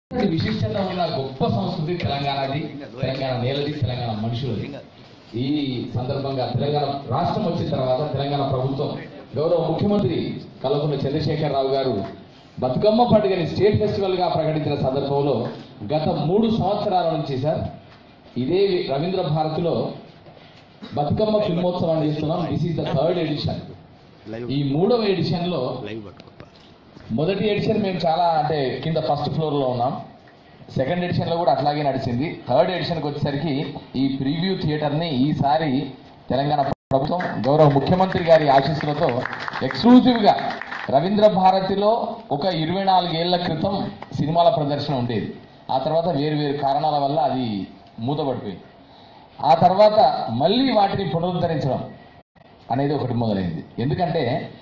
ఇంతటి విశిష్టత ఉన్న గొప్ప సంస్కృతి తెలంగాణది తెలంగాణ నేలది తెలంగాణ మనుషులది ఈ సందర్భంగా తెలంగాణ రాష్ట్రం వచ్చిన తర్వాత తెలంగాణ ప్రభుత్వం గౌరవ ముఖ్యమంత్రి కల్వకుంట్ల చంద్రశేఖరరావు గారు బతుకమ్మ పండుగని స్టేట్ ఫెస్టివల్ గా ప్రకటించిన సందర్భంలో గత మూడు సంవత్సరాల నుంచి సార్ ఇదే రవీంద్ర భారతిలో బతుకమ్మ ఫిల్మోత్సవాన్ని చేస్తున్నాం this is the third edition ఈ మూడవ ఎడిషన్ లో లైవ్ పట్టుకోప్ప మొదటి ఎడిషన్ మేము చాలా అంటే కింద ఫస్ట్ ఫ్లోర్ లో ఉన్నాం సెకండ్ ఎడిషన్ లో కూడా అట్లాగే నడిచింది థర్డ్ ఎడిషన్కి వచ్చేసరికి ఈ ప్రివ్యూ థియేటర్ ని ఈసారి తెలంగాణ ప్రభుత్వం గౌరవ ముఖ్యమంత్రి గారి ఆశీస్సులతో ఎక్స్క్లూజివ్ గా రవీంద్ర భారతిలో ఒక ఇరవై నాలుగేళ్ల క్రితం సినిమాల ప్రదర్శన ఉండేది ఆ తర్వాత వేరు వేరు కారణాల వల్ల అది మూతపడిపోయింది ఆ తర్వాత మళ్ళీ వాటిని పునరుద్ధరించడం అనేది ఒకటి మొదలైంది ఎందుకంటే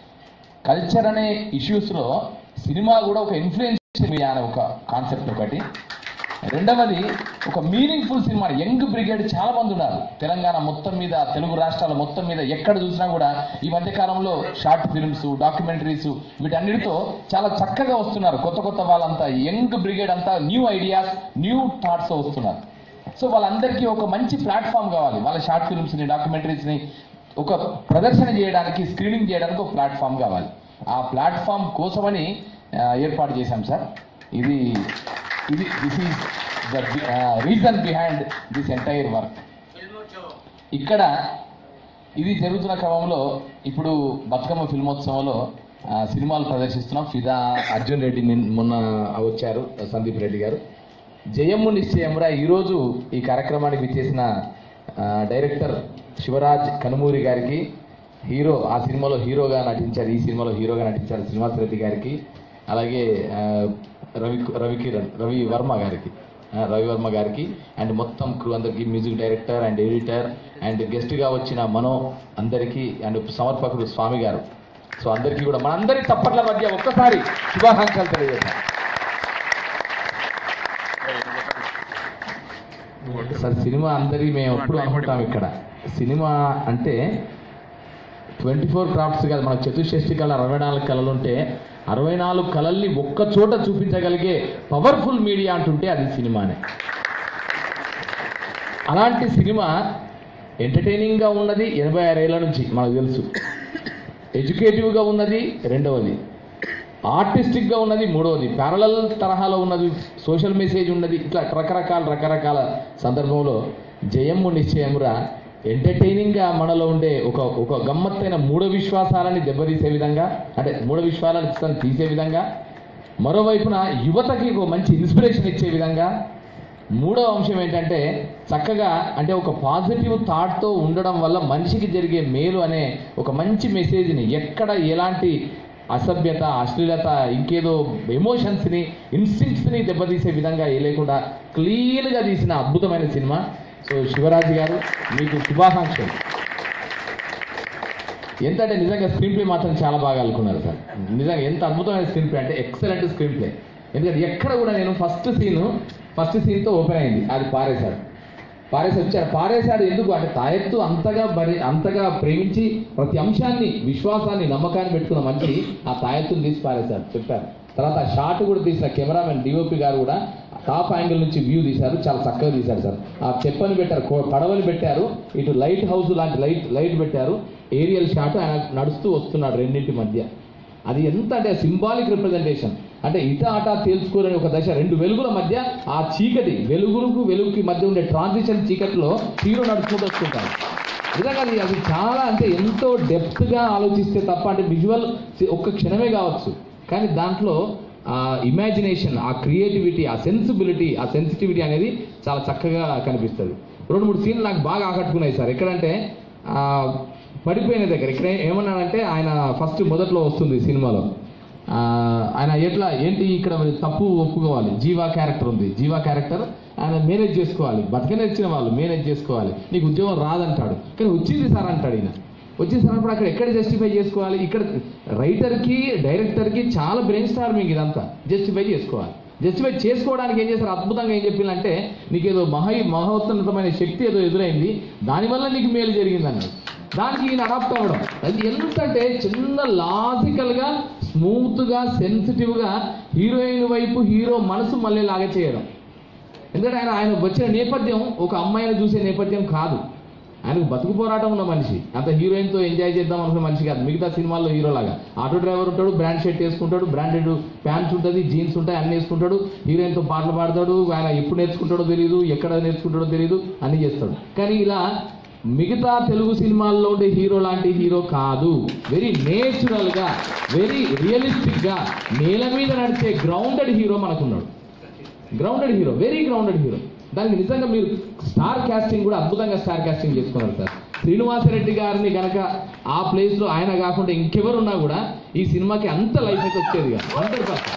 కల్చర్ అనే ఇష్యూస్లో సినిమా కూడా ఒక ఇన్ఫ్లుయెన్స్ మీడియా అనే ఒక కాన్సెప్ట్ ఒకటి రెండవది ఒక మీనింగ్ఫుల్ సినిమా యంగ్ బ్రిగేడ్ చాలా మంది ఉన్నారు తెలంగాణ మొత్తం మీద తెలుగు రాష్ట్రాల మొత్తం మీద ఎక్కడ చూసినా కూడా ఈ మధ్య కాలంలో షార్ట్ ఫిల్మ్స్ డాక్యుమెంటరీస్ వీటన్నిటితో చాలా చక్కగా వస్తున్నారు కొత్త కొత్త వాళ్ళంతా యంగ్ బ్రిగేడ్ అంతా న్యూ ఐడియాస్ న్యూ థాట్స్ వస్తున్నారు సో వాళ్ళందరికీ ఒక మంచి ప్లాట్ఫామ్ కావాలి వాళ్ళ షార్ట్ ఫిల్మ్స్ని డాక్యుమెంటరీస్ని ఒక ప్రదర్శన చేయడానికి స్క్రీనింగ్ చేయడానికి ఒక ప్లాట్ఫామ్ కావాలి ఆ ప్లాట్ఫామ్ కోసమని ఆ, ఏర్పాటు చేశాం సార్ ఇది ఇది this is the reason behind this entire work ఇక్కడ ఇది జరుగుతున్న క్రమంలో ఇప్పుడు బతుకమ్మ ఫిల్మోత్సవంలో ఆ, సినిమాలు ప్రదర్శిస్తున్నాం ఫిదా అర్జున్ రెడ్డి నిన్- మొన్న వచ్చారు సందీప్ రెడ్డి గారు జయమ్ము నిశ్చయమురా ఈరోజు ఈ కార్యక్రమానికి విచ్చేసిన ఆ, డైరెక్టర్ శివరాజ్ కనుమూరి గారికి హీరో ఆ సినిమాలో హీరోగా నటించారు ఈ సినిమాలో హీరోగా నటించారు శ్రీనివాస్ రెడ్డి గారికి అలాగే ఆ, రవి రవికిరణ్ రవి వర్మ గారికి ఆ, రవి వర్మ గారికి అండ్ మొత్తం క్రూ అందరికి music director and editor and గెస్ట్గా వచ్చిన మనో అందరికీ అండ్ సమర్పకుడు స్వామి గారు సో అందరికీ కూడా మనందరి తప్పట్ల మధ్య ఒక్కసారి శుభాకాంక్షలు తెలియజేస్తాం సార్ సినిమా అందరి మేము ఎప్పుడు అనుకుంటాం ఇక్కడ సినిమా అంటే ట్వంటీ ఫోర్ క్రాఫ్ట్స్ కాదు మనకు చతుషష్టి కళ అరవై నాలుగు కళలు ఉంటే అరవై నాలుగు కళల్ని ఒక్క చోట చూపించగలిగే పవర్ఫుల్ మీడియా అంటుంటే అది సినిమానే అలాంటి సినిమా ఎంటర్టైనింగ్గా ఉన్నది ఎనభై ఆరేళ్ల నుంచి మనకు తెలుసు ఎడ్యుకేటివ్గా ఉన్నది రెండవది ఆర్టిస్టిక్గా ఉన్నది మూడవది ప్యారలల్ తరహాలో ఉన్నది సోషల్ మెసేజ్ ఉన్నది ఇట్లా రకరకాల రకరకాల సందర్భంలో జయమ్ము నిశ్చయమురా ఎంటర్టైనింగ్గా మనలో ఉండే ఒక ఒక గమ్మత్తైన మూఢ విశ్వాసాలని దెబ్బతీసే విధంగా అంటే మూఢ విశ్వాసాలను తీసే విధంగా మరోవైపున యువతకి ఒక మంచి ఇన్స్పిరేషన్ ఇచ్చే విధంగా మూడవ అంశం ఏంటంటే చక్కగా అంటే ఒక పాజిటివ్ థాట్తో ఉండడం వల్ల మనిషికి జరిగే మేలు అనే ఒక మంచి మెసేజ్ని ఎక్కడ ఎలాంటి అసభ్యత అశ్లీలత ఇంకేదో ఎమోషన్స్ని ఇన్స్టింక్ట్స్ని దెబ్బతీసే విధంగా ఏ లేకుండా క్లీన్గా తీసిన అద్భుతమైన సినిమా సో శివరాజు గారు మీకు శుభాకాంక్షలు ఎంత అంటే నిజంగా స్క్రీన్ ప్లే మాత్రం చాలా బాగా అనుకున్నారు సార్ నిజంగా ఎంత అద్భుతమైన స్క్రీన్ ప్లే అంటే ఎక్సలెంట్ స్క్రీన్ ప్లే ఎందుకంటే ఎక్కడ కూడా నేను ఫస్ట్ సీన్ ఫస్ట్ సీన్తో ఓపెన్ అయింది అది పారేశాడు పారేసి వచ్చాడు పారేశాడు ఎందుకు అంటే తాయెత్తు అంతగా బరి అంతగా ప్రేమించి ప్రతి అంశాన్ని విశ్వాసాన్ని నమ్మకాన్ని పెట్టుకున్న మంచి ఆ తాయెత్తుని తీసి పారేశాడు చెప్పారు తర్వాత ఆ షాట్ కూడా తీసిన కెమెరామెన్ డిఓపి గారు కూడా టాప్ యాంగిల్ నుంచి వ్యూ తీశారు చాలా చక్కగా తీశారు సార్ ఆ చెప్పని పెట్టారు కో- పడవని పెట్టారు ఇటు లైట్ హౌస్ లాంటి లైట్ లైట్ పెట్టారు ఏరియల్ షాట్ ఆయన నడుస్తూ వస్తున్నాడు రెండింటి మధ్య అది ఎంత అంటే సింబాలిక్ రిప్రజెంటేషన్ అంటే ఇట అట తేల్చుకోలేని ఒక దశ రెండు వెలుగుల మధ్య ఆ చీకటి వెలుగులకు వెలుగుకి మధ్య ఉండే ట్రాన్సిషన్ చీకటిలో హీరో నడుచుకుంటూ వస్తుంటారు నిజంగా అది అది చాలా అంటే ఎంతో డెప్త్గా ఆలోచిస్తే తప్ప అంటే విజువల్ ఒక్క క్షణమే కావచ్చు కానీ దాంట్లో ఆ ఇమాజినేషన్ ఆ క్రియేటివిటీ ఆ సెన్సిబిలిటీ ఆ సెన్సిటివిటీ అనేది చాలా చక్కగా కనిపిస్తుంది రెండు మూడు సీన్లు నాకు బాగా ఆకట్టుకున్నాయి సార్ ఎక్కడంటే ఆ, పడిపోయిన దగ్గర ఇక్కడ ఏమన్నాడంటే ఆయన ఫస్ట్ మొదట్లో వస్తుంది సినిమాలో ఆ, ఆయన ఎట్లా ఏంటి ఇక్కడ మరి తప్పు ఒప్పుకోవాలి జీవా క్యారెక్టర్ ఉంది జీవా క్యారెక్టర్ ఆయన మేనేజ్ చేసుకోవాలి బతకనేర్చిన వాళ్ళు మేనేజ్ చేసుకోవాలి నీకు ఉద్యోగం రాదంటాడు కానీ వచ్చింది సార్ అంటాడు ఈయన వచ్చిన సార్ అప్పుడు అక్కడ ఎక్కడ జస్టిఫై చేసుకోవాలి ఇక్కడ రైటర్కి డైరెక్టర్కి చాలా బ్రెయిన్ స్టార్మింగ్ ఇదంతా జస్టిఫై చేసుకోవాలి జస్టిఫై చేసుకోవడానికి ఏం చేస్తారు అద్భుతంగా ఏం చెప్పిందంటే నీకు ఏదో మహా మహోన్నతమైన శక్తి ఏదో ఎదురైంది దానివల్ల నీకు మేలు జరిగింది అన్నాడు దానికి ఈయన అడాప్ట్ అవ్వడం అది ఎంత అంటే చిన్న లాజికల్గా స్మూత్ గా సెన్సిటివ్ గా హీరోయిన్ వైపు హీరో మనసు మళ్ళీ లాగా చేయడం ఎందుకంటే ఆయన ఆయన వచ్చిన నేపథ్యం ఒక అమ్మాయిని చూసే నేపథ్యం కాదు ఆయనకు బతుకు పోరాటం ఉన్న మనిషి అంత హీరోయిన్తో ఎంజాయ్ చేద్దాం అనుకున్న మనిషి కాదు మిగతా సినిమాల్లో హీరో లాగా ఆటో డ్రైవర్ ఉంటాడు బ్రాండ్ షర్ట్ వేసుకుంటాడు బ్రాండెడ్ ప్యాంట్స్ ఉంటుంది జీన్స్ ఉంటాయి అన్ని వేసుకుంటాడు హీరోయిన్తో పాటలు పాడతాడు ఆయన ఎప్పుడు నేర్చుకుంటాడో తెలియదు ఎక్కడ నేర్చుకుంటాడో తెలియదు అన్ని చేస్తాడు కానీ ఇలా మిగతా తెలుగు సినిమాల్లో ఉండే హీరో లాంటి హీరో కాదు వెరీ నేచురల్ గా వెరీ రియలిస్టిక్ గా నేల మీద నడిచే గ్రౌండెడ్ హీరో మనకున్నాడు grounded hero very grounded hero దానికి నిజంగా మీరు స్టార్ కాస్టింగ్ కూడా అద్భుతంగా స్టార్ కాస్టింగ్ చేసుకున్నారు సార్ శ్రీనివాసరెడ్డి గారిని గనక ఆ ప్లేస్ లో ఆయన కాకుండా ఇంకెవరున్నా కూడా ఈ సినిమాకి అంత లైఫ్ అయితే వచ్చేది కాదు హండ్రెడ్ పర్సెంట్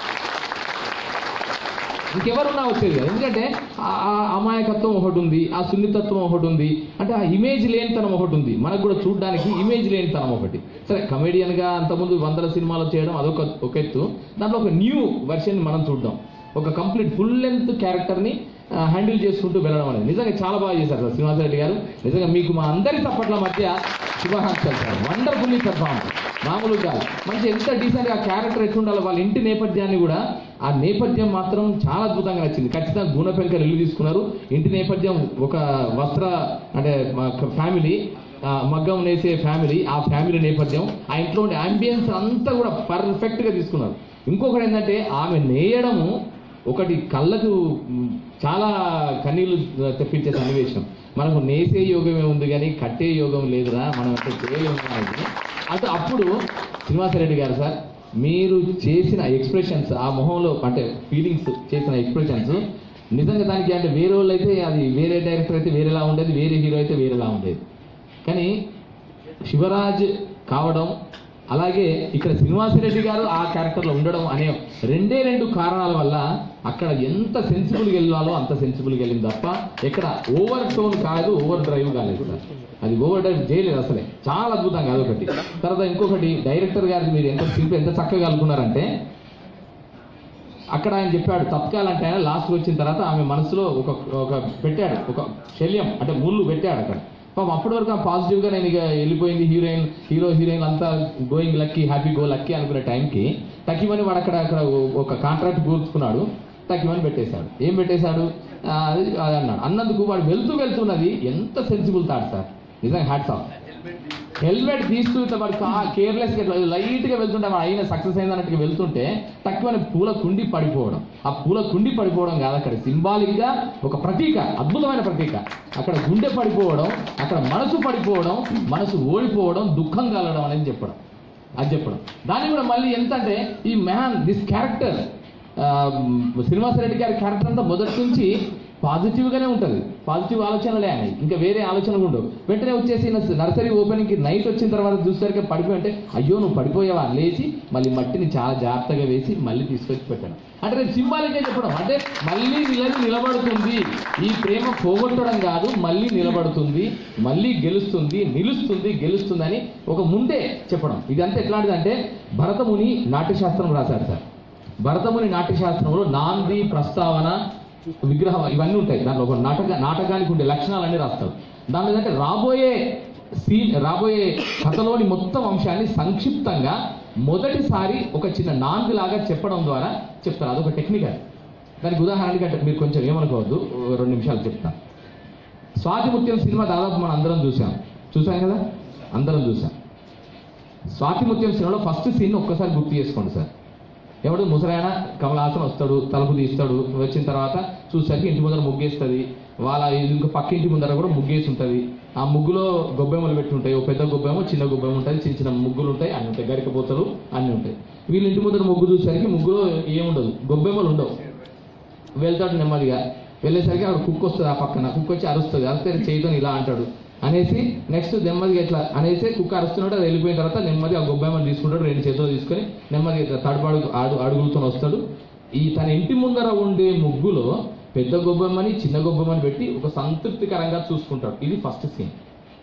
ఇంకెవరున్నా వచ్చేది కాదు ఎందుకంటే ఆ ఆ అమాయకత్వం ఒకటి ఉంది ఆ సున్నితత్వం ఒకటి ఉంది అంటే ఆ ఇమేజ్ లేనితనం ఒకటి ఉంది మనకు కూడా చూడడానికి ఇమేజ్ లేనితనం ఒకటి సరే కమెడియన్ గా అంతకుముందు వందల సినిమాలు చేయడం అదొక ఒక ఎత్తు దాంట్లో ఒక న్యూ వెర్షన్ మనం చూద్దాం ఒక కంప్లీట్ ఫుల్ లెంత్ క్యారెక్టర్ని హ్యాండిల్ చేసుకుంటూ వెళ్ళడం అనేది నిజంగా చాలా బాగా చేశారు సార్ శ్రీనివాసరెడ్డి గారు నిజంగా మీకు మా అందరి చప్పట్ల మధ్య శుభాకాంక్షలు సార్ వండర్ఫుల్లీ పర్ఫార్మ్ మామూలు కాదు మంచి ఎంత డీసెంట్గా ఆ క్యారెక్టర్ ఎట్లుండాలో వాళ్ళ ఇంటి నేపథ్యాన్ని కూడా ఆ నేపథ్యం మాత్రం చాలా అద్భుతంగా నచ్చింది ఖచ్చితంగా గుణపెంకలు ఇల్లు తీసుకున్నారు ఇంటి నేపథ్యం ఒక వస్త్ర అంటే ఫ్యామిలీ మగ్గం నేసే ఫ్యామిలీ ఆ ఫ్యామిలీ నేపథ్యం ఆ ఇంట్లో ఉండే అంబియన్స్ అంతా కూడా పర్ఫెక్ట్గా తీసుకున్నారు ఇంకొకటి ఏంటంటే ఆమె నేయడము ఒకటి కళ్ళకు మ్, చాలా కన్నీళ్లు తెప్పించే సన్నివేశం మనకు నేసే యోగమే ఉంది కానీ కట్టే యోగం లేదురా మనం అంటే చేయలేము అనేది అంటే అప్పుడు శ్రీనివాసరెడ్డి గారు సార్ మీరు చేసిన ఎక్స్ప్రెషన్స్ ఆ మొహంలో అంటే ఫీలింగ్స్ చేసిన ఎక్స్ప్రెషన్స్ నిజంగా దానికి అంటే వేరే వాళ్ళు అయితే అది వేరే డైరెక్టర్ అయితే వేరేలా ఉండేది వేరే హీరో అయితే వేరేలా ఉండేది కానీ శివరాజ్ కావడం అలాగే ఇక్కడ శ్రీనివాసరెడ్డి గారు ఆ క్యారెక్టర్లో ఉండడం అనే రెండే రెండు కారణాల వల్ల అక్కడ ఎంత సెన్సిబుల్గా వెళ్ళాలో అంత సెన్సిబుల్గా వెళ్ళింది తప్ప ఎక్కడ ఓవర్ టోన్ కాదు ఓవర్ డ్రైవ్ కాలేదు సార్ అది ఓవర్ డ్రైవ్ చేయలేదు అసలే చాలా అద్భుతంగా అదొకటి తర్వాత ఇంకొకటి డైరెక్టర్ గారికి మీరు ఎంత సింపుల్ ఎంత చక్కగా అనుకున్నారంటే అక్కడ ఆయన చెప్పాడు తప్పకాలంటే ఆయన లాస్ట్కి వచ్చిన తర్వాత ఆమె మనసులో ఒక ఒక పెట్టాడు ఒక శల్యం అంటే ముళ్ళు పెట్టాడు అక్కడ పాపం అప్పటి వరకు ఆమె పాజిటివ్గా నేను ఇక వెళ్ళిపోయింది హీరోయిన్ హీరో హీరోయిన్ అంతా going lucky happy go lucky అనుకునే టైంకి తక్కిమని వాడు అక్కడ అక్కడ ఒక కాంట్రాక్ట్ కూర్చుకున్నాడు తక్కిమని పెట్టేశాడు ఏం పెట్టేశాడు ఆ, అది అది అన్నాడు అన్నందుకు వాడు వెళ్తూ వెళ్తున్నది ఎంత సెన్సిబుల్ థాట్ సార్ నిజంగా హ్యాట్స్ ఆఫ్ హెల్మెట్ తీస్తూ ఇట్లా వాడు కేర్లెస్ గా ఇట్లా లైట్ గా వెళ్తుంటే వాడు అయిన సక్సెస్ అయిందన్నట్టుగా వెళ్తుంటే తక్కువ పూల కుండి పడిపోవడం ఆ పూల కుండి పడిపోవడం కాదు అక్కడ సింబాలిక్ గా ఒక ప్రతీక అద్భుతమైన ప్రతీక అక్కడ గుండె పడిపోవడం అక్కడ మనసు పడిపోవడం మనసు ఓడిపోవడం దుఃఖం కలగడం అనేది చెప్పడం అది చెప్పడం దాన్ని కూడా మళ్ళీ ఎంత అంటే ఈ మ్యాన్ దిస్ క్యారెక్టర్ శ్రీనివాసరెడ్డి గారి క్యారెక్టర్ అంతా మొదటి నుంచి పాజిటివ్ గానే ఉంటుంది పాజిటివ్ ఆలోచనలే ఆయన ఇంకా వేరే ఆలోచనలు ఉండవు వెంటనే వచ్చేసి నా నర్సరీ ఓపెనింగ్ కి నైట్ వచ్చిన తర్వాత చూసేసరికి పడిపోయి అంటే అయ్యో నువ్వు పడిపోయావా అని లేచి మళ్ళీ మట్టిని చాలా జాగ్రత్తగా వేసి మళ్ళీ తీసుకొచ్చి పెట్టాను అంటే నేను సింబాలిక్గా చెప్పడం అంటే మళ్ళీ నిలది నిలబడుతుంది ఈ ప్రేమ పోగొట్టడం కాదు మళ్ళీ నిలబడుతుంది మళ్ళీ గెలుస్తుంది నిలుస్తుంది గెలుస్తుంది అని ఒక ముందే చెప్పడం ఇదంతా ఎట్లాంటిదంటే భరతముని నాట్యశాస్త్రం రాశారు సార్ భరతముని నాట్యశాస్త్రంలో నాంది ప్రస్తావన విగ్రహం ఇవన్నీ ఉంటాయి దాంట్లో ఒక నాటక నాటకానికి ఉండే లక్షణాలన్నీ రాస్తారు దాంట్లో ఏంటంటే రాబోయే సీన్ రాబోయే కథలోని మొత్తం అంశాన్ని సంక్షిప్తంగా మొదటిసారి ఒక చిన్న నాంది లాగా చెప్పడం ద్వారా చెప్తారు అదొక టెక్నికల్ దానికి ఉదాహరణకి అంటే మీరు కొంచెం ఏమనుకోవద్దు ఓ రెండు నిమిషాలు చెప్తాను స్వాతిముత్యం సినిమా దాదాపు మనం అందరం చూసాం చూసాం కదా అందరం చూసాం స్వాతిముత్యం సినిమాలో ఫస్ట్ సీన్ ఒక్కసారి గుర్తు చేసుకోండి సార్ ఎవడు ముసలాయన కమలాసన్ వస్తాడు తలుపు తీస్తాడు వచ్చిన తర్వాత చూసరికి ఇంటి ముందర ముగ్గేస్తుంది వాళ్ళ ఇంకో పక్క ఇంటి ముందర కూడా ముగ్గేసి ఉంటుంది ఆ ముగ్గులో గొబ్బెమ్మలు పెట్టి ఉంటాయి ఒక పెద్ద గొబ్బెమ్మ చిన్న గొబ్బెమ్మ ఉంటుంది చిన్న చిన్న ముగ్గులు ఉంటాయి అన్ని ఉంటాయి గరికపోతలు అన్ని ఉంటాయి వీళ్ళ ఇంటి ముందర ముగ్గు చూసేసరికి ముగ్గులో ఏముండదు గొబ్బెమ్మలు ఉండవు వెళ్తాడు నెమ్మదిగా వెళ్ళేసరికి ఆవిడ కుక్క వస్తుంది ఆ పక్కన కుక్క వచ్చి అరుస్తుంది అరిస్తే చేయడం ఇలా అంటాడు అనేసి నెక్స్ట్ నెమ్మదిగా ఇట్లా అనేసి కుక్క అరుస్తున్నాడు అది వెళ్ళిపోయిన తర్వాత నెమ్మది ఆ గొబ్బెమ్మని తీసుకుంటాడు రెండు చేతులు తీసుకొని నెమ్మదిగా ఇట్లా తడపాడు ఆడు అడుగులతో వస్తాడు ఈ తన ఇంటి ముందర ఉండే ముగ్గులో పెద్ద గొబ్బెమ్మని చిన్న గొబ్బెమ్మని పెట్టి ఒక సంతృప్తికరంగా చూసుకుంటాడు ఇది ఫస్ట్ సీన్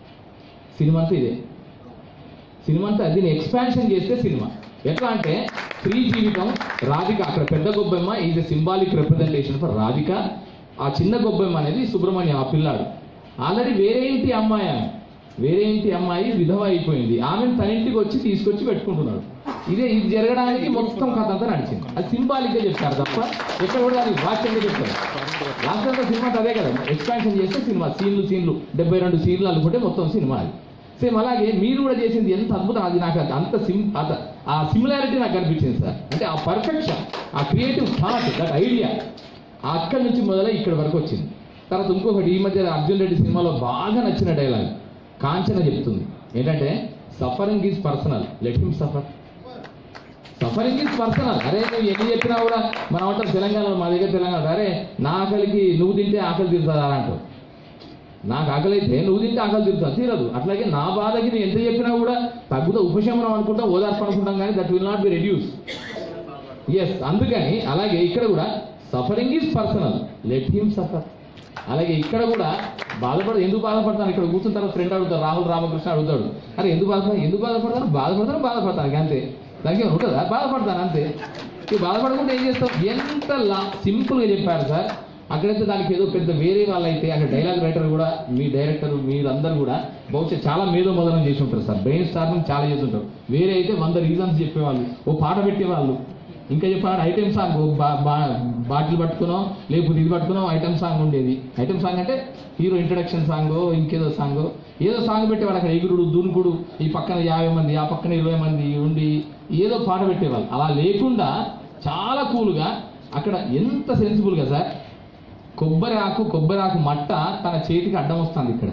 సినిమా అంతా ఇదే సినిమా అంతా దీన్ని ఎక్స్పాన్షన్ చేస్తే సినిమా ఎట్లా అంటే స్త్రీ జీవితం రాధిక అక్కడ పెద్ద gobbemma is symbolic representation for Radhika ఆ చిన్న గొబ్బెమ్మ అనేది సుబ్రహ్మణ్యం ఆ పిల్లాడు ఆల్రెడీ వేరే ఇంటి అమ్మాయి ఆమె వేరే ఇంటి అమ్మాయి విధవ అయిపోయింది ఆమెను తన ఇంటికి వచ్చి తీసుకొచ్చి పెట్టుకుంటున్నాడు ఇదే ఇది జరగడానికి మొత్తం కథ అంతా నడిచింది అది సింబాలిక్ గా చెప్తారు తప్ప ఎక్కడ కూడా అది వాక్యంగా చెప్తారు లాస్ట్ అంతా సినిమా అదే కదా ఎక్స్పాన్షన్ చేస్తే సినిమా సీన్లు సీన్లు డెబ్బై రెండు సీన్లు అనుకుంటే మొత్తం సినిమా అది సేమ్ అలాగే మీరు కూడా చేసింది ఎంత అద్భుతం అది నాకు అది అంత సిమ్ అత- ఆ సిమిలారిటీ నాకు కనిపించింది సార్ అంటే ఆ పర్ఫెక్షన్ ఆ క్రియేటివ్ థాట్ దట్ ఐడియా అక్కడి నుంచి మొదలై ఇక్కడ వరకు వచ్చింది తర్వాత ఇంకొకటి ఈ మధ్య అర్జున్ రెడ్డి సినిమాలో బాగా నచ్చిన డైలాగ్ కాంచన చెప్తుంది ఏంటంటే suffering is personal let him suffer suffering is personal అరే నువ్వు ఎన్ని చెప్పినా కూడా మనం అంటాం తెలంగాణలో మా దగ్గర తెలంగాణ అరే నా ఆకలికి నువ్వు తింటే ఆకలి తీరుతుందా అంటావు నాకు ఆకలి అయితే నువ్వు తింటే ఆకలి తీరుతా తీరదు అట్లాగే నా బాధకి నువ్వు ఎంత చెప్పినా కూడా తగ్గుతా ఉపశమనం అనుకుంటాం ఓదార్పు అనుకుంటాం కానీ that will not be reduces అందుకని అలాగే ఇక్కడ కూడా suffering is personal let him suffer అలాగే ఇక్కడ కూడా బాధపడ ఎందుకు బాధపడతాను ఇక్కడ కూర్చున్న తర్వాత ఫ్రెండ్ అడుగుతాడు రాహుల్ రామకృష్ణ అడుగుతాడు అరే ఎందుకు బాధపడతాను ఎందుకు బాధపడతాను బాధపడతాను బాధపడతాను ఇక అంతే దానికి ఏమైనా ఉంటుందా బాధపడతాను అంతే ఇక బాధపడకుండా ఏం చేస్తాం ఎంత లా సింపుల్గా చెప్పారు సార్ అక్కడైతే దానికి ఏదో పెద్ద వేరే వాళ్ళైతే అక్కడ డైలాగ్ రైటర్ కూడా మీ డైరెక్టర్ మీరందరూ కూడా బహుశా చాలా మేధో మొదలం చేసి ఉంటారు సార్ బ్రెయిన్ స్టార్మింగ్ చాలా చేసి ఉంటారు వేరే అయితే వంద రీజన్స్ చెప్పేవాళ్ళు ఓ పాట పెట్టేవాళ్ళు ఇంకా చెప్పాలంటే ఐటెం సాంగ్ ఓ బా- బా- బాటిల్ పట్టుకున్నాం లేకపోతే ఇది పట్టుకున్నాం ఐటెం సాంగ్ ఉండేది ఐటెం సాంగ్ అంటే హీరో ఇంట్రడక్షన్ సాంగ్ ఇంకేదో సాంగ్ ఏదో సాంగ్ పెట్టేవాడు అక్కడ ఎగురుడు దునుకుడు ఈ పక్కన యాభై మంది ఆ పక్కన ఇరవై మంది ఉండి ఏదో పాట పెట్టేవాళ్ళు అలా లేకుండా చాలా కూల్గా అక్కడ ఎంత సెన్సిబుల్గా సార్ కొబ్బరి ఆకు కొబ్బరి ఆకు మట్ట తన చేతికి అడ్డం వస్తుంది ఇక్కడ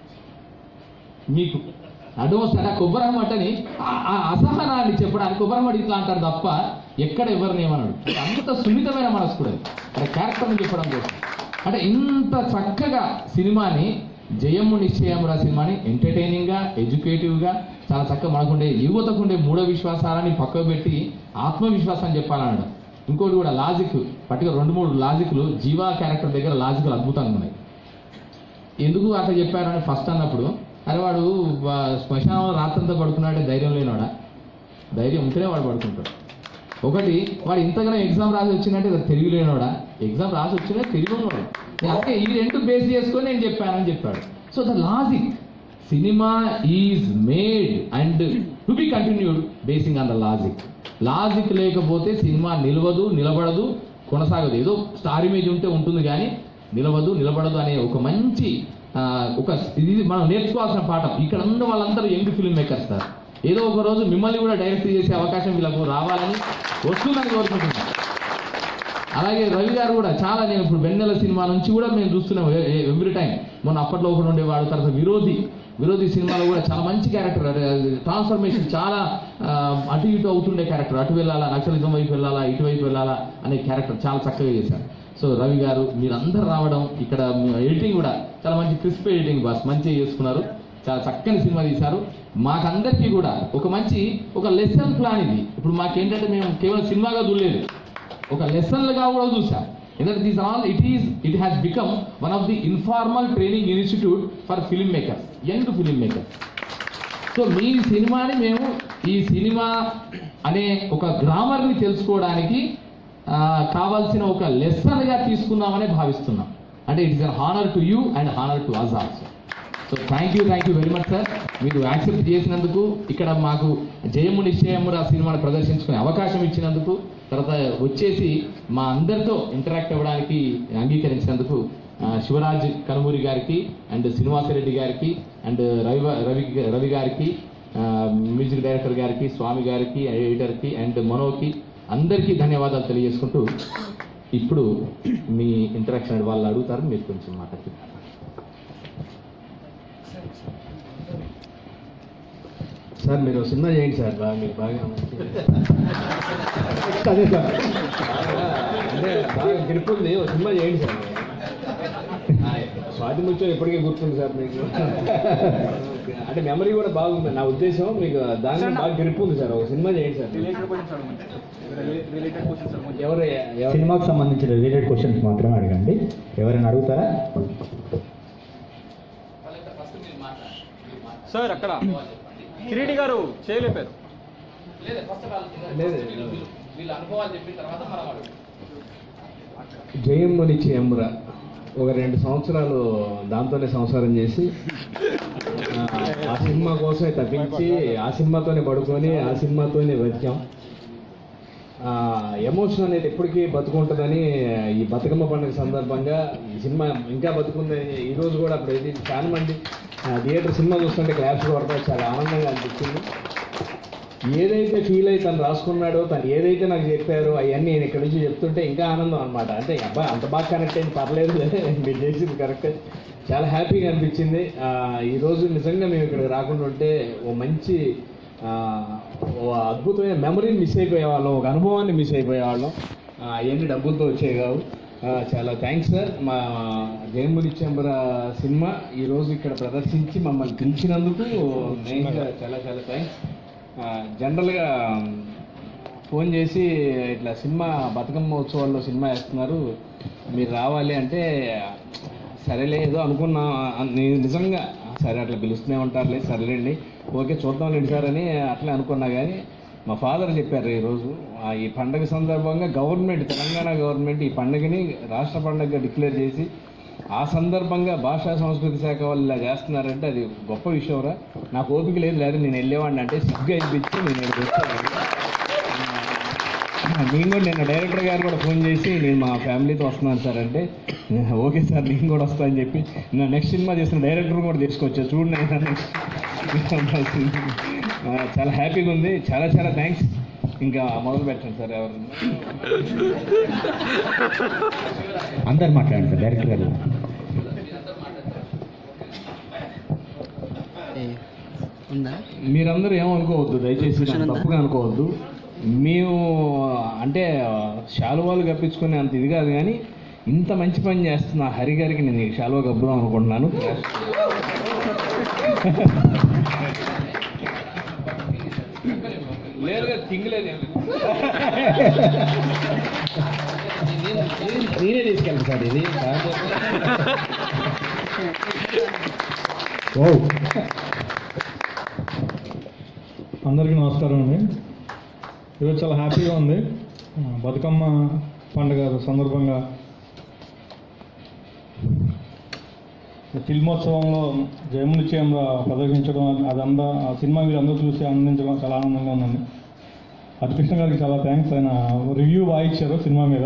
మీకు అడ్డం వస్తుంది ఆ కొబ్బరి ఆకు మట్టని ఆ- ఆ అసహనాన్ని చెప్పడానికి కొబ్బరి మట్టి ఇట్లా అంటారు తప్ప ఎక్కడ ఎవరిని ఏమన్నాడు అంత సున్నితమైన మనసు కూడా అక్కడ క్యారెక్టర్ని చెప్పడం కోసం అంటే ఇంత చక్కగా సినిమాని జయము నిశ్చయమురా సినిమాని ఎంటర్టైనింగ్గా ఎడ్యుకేటివ్గా చాలా చక్కగా మనకుండే యువతకుండే మూఢ విశ్వాసాలని పక్కకు పెట్టి ఆత్మవిశ్వాసాన్ని చెప్పాలన్నాడు ఇంకోటి కూడా లాజిక్ పర్టికులర్ రెండు మూడు లాజిక్లు జీవా క్యారెక్టర్ దగ్గర లాజిక్లు అద్భుతంగా ఉన్నాయి ఎందుకు అట్లా చెప్పారని ఫస్ట్ అన్నప్పుడు అరే వాడు వా- శ్మశానంలో రాత్రంతా పడుకున్నాడే ధైర్యం లేనివాడా ధైర్యం ఉంటేనే వాడు పడుకుంటాడు ఒకటి వాడు ఇంతగానో ఎగ్జామ్ రాసి వచ్చిందంటే అది తెలివి లేనివాడా ఎగ్జామ్ రాసి వచ్చినా తెలివి ఉన్నవాడు నేను అంటే ఈ రెండు బేస్ చేసుకొని నేను చెప్పానని చెప్పాడు so the logic cinema is made and to be continued basing on the logic logic లేకపోతే సినిమా నిలవదు నిలబడదు కొనసాగదు ఏదో స్టార్ ఇమేజ్ ఉంటే ఉంటుంది కానీ నిలవదు నిలబడదు అనే ఒక మంచి ఆ, ఒక ఇది మనం నేర్చుకోవాల్సిన పాఠం ఇక్కడ ఉన్న వాళ్ళందరూ యంగ్ ఫిల్మ్ మేకర్స్ సార్ ఏదో ఒక రోజు మిమ్మల్ని కూడా డైరెక్ట్ చేసే అవకాశం వీళ్ళకు రావాలని వస్తుందని కోరుకుంటున్నాను అలాగే రవి గారు కూడా చాలా నేను ఇప్పుడు వెన్నెల సినిమా నుంచి కూడా మేము చూస్తున్నాం ఎవ్రీ టైం మొన్న అప్పట్లో ఒకడు ఉండేవాడు తర్వాత విరోధి విరోధి సినిమాలో కూడా చాలా మంచి క్యారెక్టర్ ట్రాన్స్ఫర్మేషన్ చాలా ఆ, అటు ఇటు అవుతుండే క్యారెక్టర్ అటు వెళ్ళాలా నక్సలిజం వైపు వెళ్ళాలా ఇటువైపు వెళ్ళాలా అనే క్యారెక్టర్ చాలా చక్కగా చేశారు సో రవి గారు మీరందరూ రావడం ఇక్కడ ఎడిటింగ్ కూడా చాలా మంచి క్రిస్ప్ ఎడిటింగ్ బాస్ మంచిగా చేసుకున్నారు చాలా చక్కని సినిమా తీశారు మాకందరికీ కూడా ఒక మంచి ఒక లెసన్ ప్లాన్ ఇది ఇప్పుడు మాకేంటంటే మేము కేవలం సినిమాగా చూడలేదు ఒక లెసన్లుగా కూడా చూసాం ఎందుకంటే these all it is it has become one of the informal training institute for film makers young film makers so మీ సినిమాని మేము ఈ సినిమా అనే ఒక గ్రామర్ని తెలుసుకోవడానికి ఆ, కావాల్సిన ఒక లెసన్గా తీసుకున్నామని భావిస్తున్నాం అంటే it is an honour to you and honour to us also so thank you thank you very much sir మీరు యాక్సెప్ట్ చేసినందుకు ఇక్కడ మాకు జయము నిశ్చయమురా సినిమాను ప్రదర్శించుకునే అవకాశం ఇచ్చినందుకు తర్వాత వచ్చేసి మా అందరితో ఇంటరాక్ట్ అవ్వడానికి అంగీకరించినందుకు ఆ, శివరాజ్ కనుమూరి గారికి అండ్ శ్రీనివాసరెడ్డి గారికి అండ్ రవి రవి రవి గారికి ఆ, మ్యూజిక్ డైరెక్టర్ గారికి స్వామి గారికి ఎడిటర్కి అండ్ మనోకి అందరికీ ధన్యవాదాలు తెలియజేసుకుంటూ ఇప్పుడు మీ ఇంటరాక్షన్ వాళ్ళు అడుగుతారు మీరు కొంచెం మాట్లాడుతున్నారు సార్ మీరు సినిమా చేయండి సార్ బాగా మీకు బాగా అదే సార్ అంటే బాగా గ్రిప్ ఉంది ఒక సినిమా చేయండి సార్ స్వాతి ముత్యం ఎప్పటికీ గుర్తుంది సార్ మీకు అంటే మెమరీ కూడా బాగుంది నా ఉద్దేశం మీకు దాని మీద బాగా గ్రిప్ ఉంది సార్ ఒక సినిమా చేయండి సార్ రిలేటెడ్ క్వశ్చన్స్ అడగండి రిలేటెడ్ క్వశ్చన్స్ అడగండి ఎవరు ఎవరు సినిమాకు సంబంధించిన రిలేటెడ్ క్వశ్చన్స్ మాత్రమే అడగండి ఎవరైనా అడుగుతారా సార్ అక్కడ కిరీటి గారు చేయలేపారు లేదు. వీళ్ళ అనుభవాలు చెప్పిన తర్వాత మనం అడుగు జయమ్మునిచ్చి ఎమ్ర ఒక రెండు సంవత్సరాలు దాంతోనే సంసారం చేసి ఆ, ఆ సినిమా కోసమే తప్పించి ఆ సినిమాతోనే పడుకొని ఆ సినిమాతోనే బతికాం ఎమోషన్ అనేది ఎప్పటికీ బతుకుంటుందని ఈ బతుకమ్మ పండుగ సందర్భంగా ఈ సినిమా ఇంకా బతుకుంది ఈ రోజు కూడా అప్పుడు ఇది చాలా మంది థియేటర్ సినిమా చూస్తుంటే క్లాప్స్ కొడతారు చాలా ఆనందంగా అనిపించింది ఏదైతే ఫీల్ అయి తను రాసుకున్నాడో తను ఏదైతే నాకు చెప్పారో అవన్నీ నేను ఇక్కడ నుంచి చెప్తుంటే ఇంకా ఆనందం అనమాట అంటే అబ్బా అంత బాగా కనెక్ట్ అయింది పర్లేదు మీరు చేసింది కరెక్ట్ చాలా హ్యాపీగా అనిపించింది ఆ, ఈ రోజు నిజంగా మేము ఇక్కడికి రాకుండా ఉంటే ఓ మంచి ఆ, ఓ అద్భుతమైన మెమరీని మిస్ అయిపోయేవాళ్ళం ఒక అనుభవాన్ని మిస్ అయిపోయేవాళ్ళం ఆ, అవన్నీ డబ్బులతో వచ్చేవి కావు ఆ, చాలా థ్యాంక్స్ సార్ మా జయముని చెంబర సినిమా ఈరోజు ఇక్కడ ప్రదర్శించి మమ్మల్ని పిలిచినందుకు మెయిన్గా చాలా చాలా థ్యాంక్స్ జనరల్గా ఫోన్ చేసి ఇట్లా సినిమా బతుకమ్మ ఉత్సవాల్లో సినిమా వేస్తున్నారు మీరు రావాలి అంటే సరేలే ఏదో అనుకున్నా నేను నిజంగా సరే అట్లా పిలుస్తూనే ఉంటారులే సరేలేండి ఓకే చూద్దాంలేండి సార్ అని అట్లా అనుకున్నా కానీ మా ఫాదర్ చెప్పారు ఈరోజు ఆ ఈ పండగ సందర్భంగా గవర్నమెంట్ తెలంగాణ గవర్నమెంట్ ఈ పండుగని రాష్ట్ర పండుగగా డిక్లేర్ చేసి ఆ సందర్భంగా భాషా సంస్కృతి శాఖ వాళ్ళు ఇలా చేస్తున్నారంటే అది గొప్ప విషయంరా నాకు ఓపిక లేదు లేదు నేను వెళ్ళేవాడిని అంటే సిగ్గు అనిపించి నేను ఇక్కడికి వచ్చాను నేను కూడా నేను డైరెక్టర్ గారు కూడా ఫోన్ చేసి నేను మా ఫ్యామిలీతో వస్తున్నాను సార్ అంటే ఓకే సార్ నేను కూడా వస్తా అని చెప్పి నా నెక్స్ట్ సినిమా చేసిన డైరెక్టర్ కూడా తీసుకొచ్చా చూడండి ఆయన next ఆ, చాలా హ్యాపీగా ఉంది చాలా చాలా థ్యాంక్స్ ఇంకా మొదలు పెట్టండి సార్ ఎవరు అందరు మాట్లాడండి సార్ డైరెక్టర్ గారు ఉందా మీరందరూ ఏమనుకోవద్దు దయచేసి నన్ను తప్పుగా అనుకోవద్దు మేము అంటే శాలువాలు కప్పించుకునే అంత ఇది కాదు కానీ ఇంత మంచి పని చేస్తున్న హరి గారికి నేను ఈ శాలువా కప్పుదాం అనుకుంటున్నాను లేదుగా తింగలేదు నేనే తీసుకెళ్ళాను సార్ ఇది ఓ అందరికీ నమస్కారం అండి ఈరోజు చాలా హ్యాపీగా ఉంది ఆ, బతుకమ్మ పండుగ సందర్భంగా ఫిల్మోత్సవంలో జయముని చేయంలో ప్రదర్శించడం అదంతా ఆ సినిమా మీరు అందరూ చూసి ఆనందించడం చాలా ఆనందంగా ఉందండి అతికృష్ణ గారికి చాలా థ్యాంక్స్ ఆయన రివ్యూ బాగా ఇచ్చారు సినిమా మీద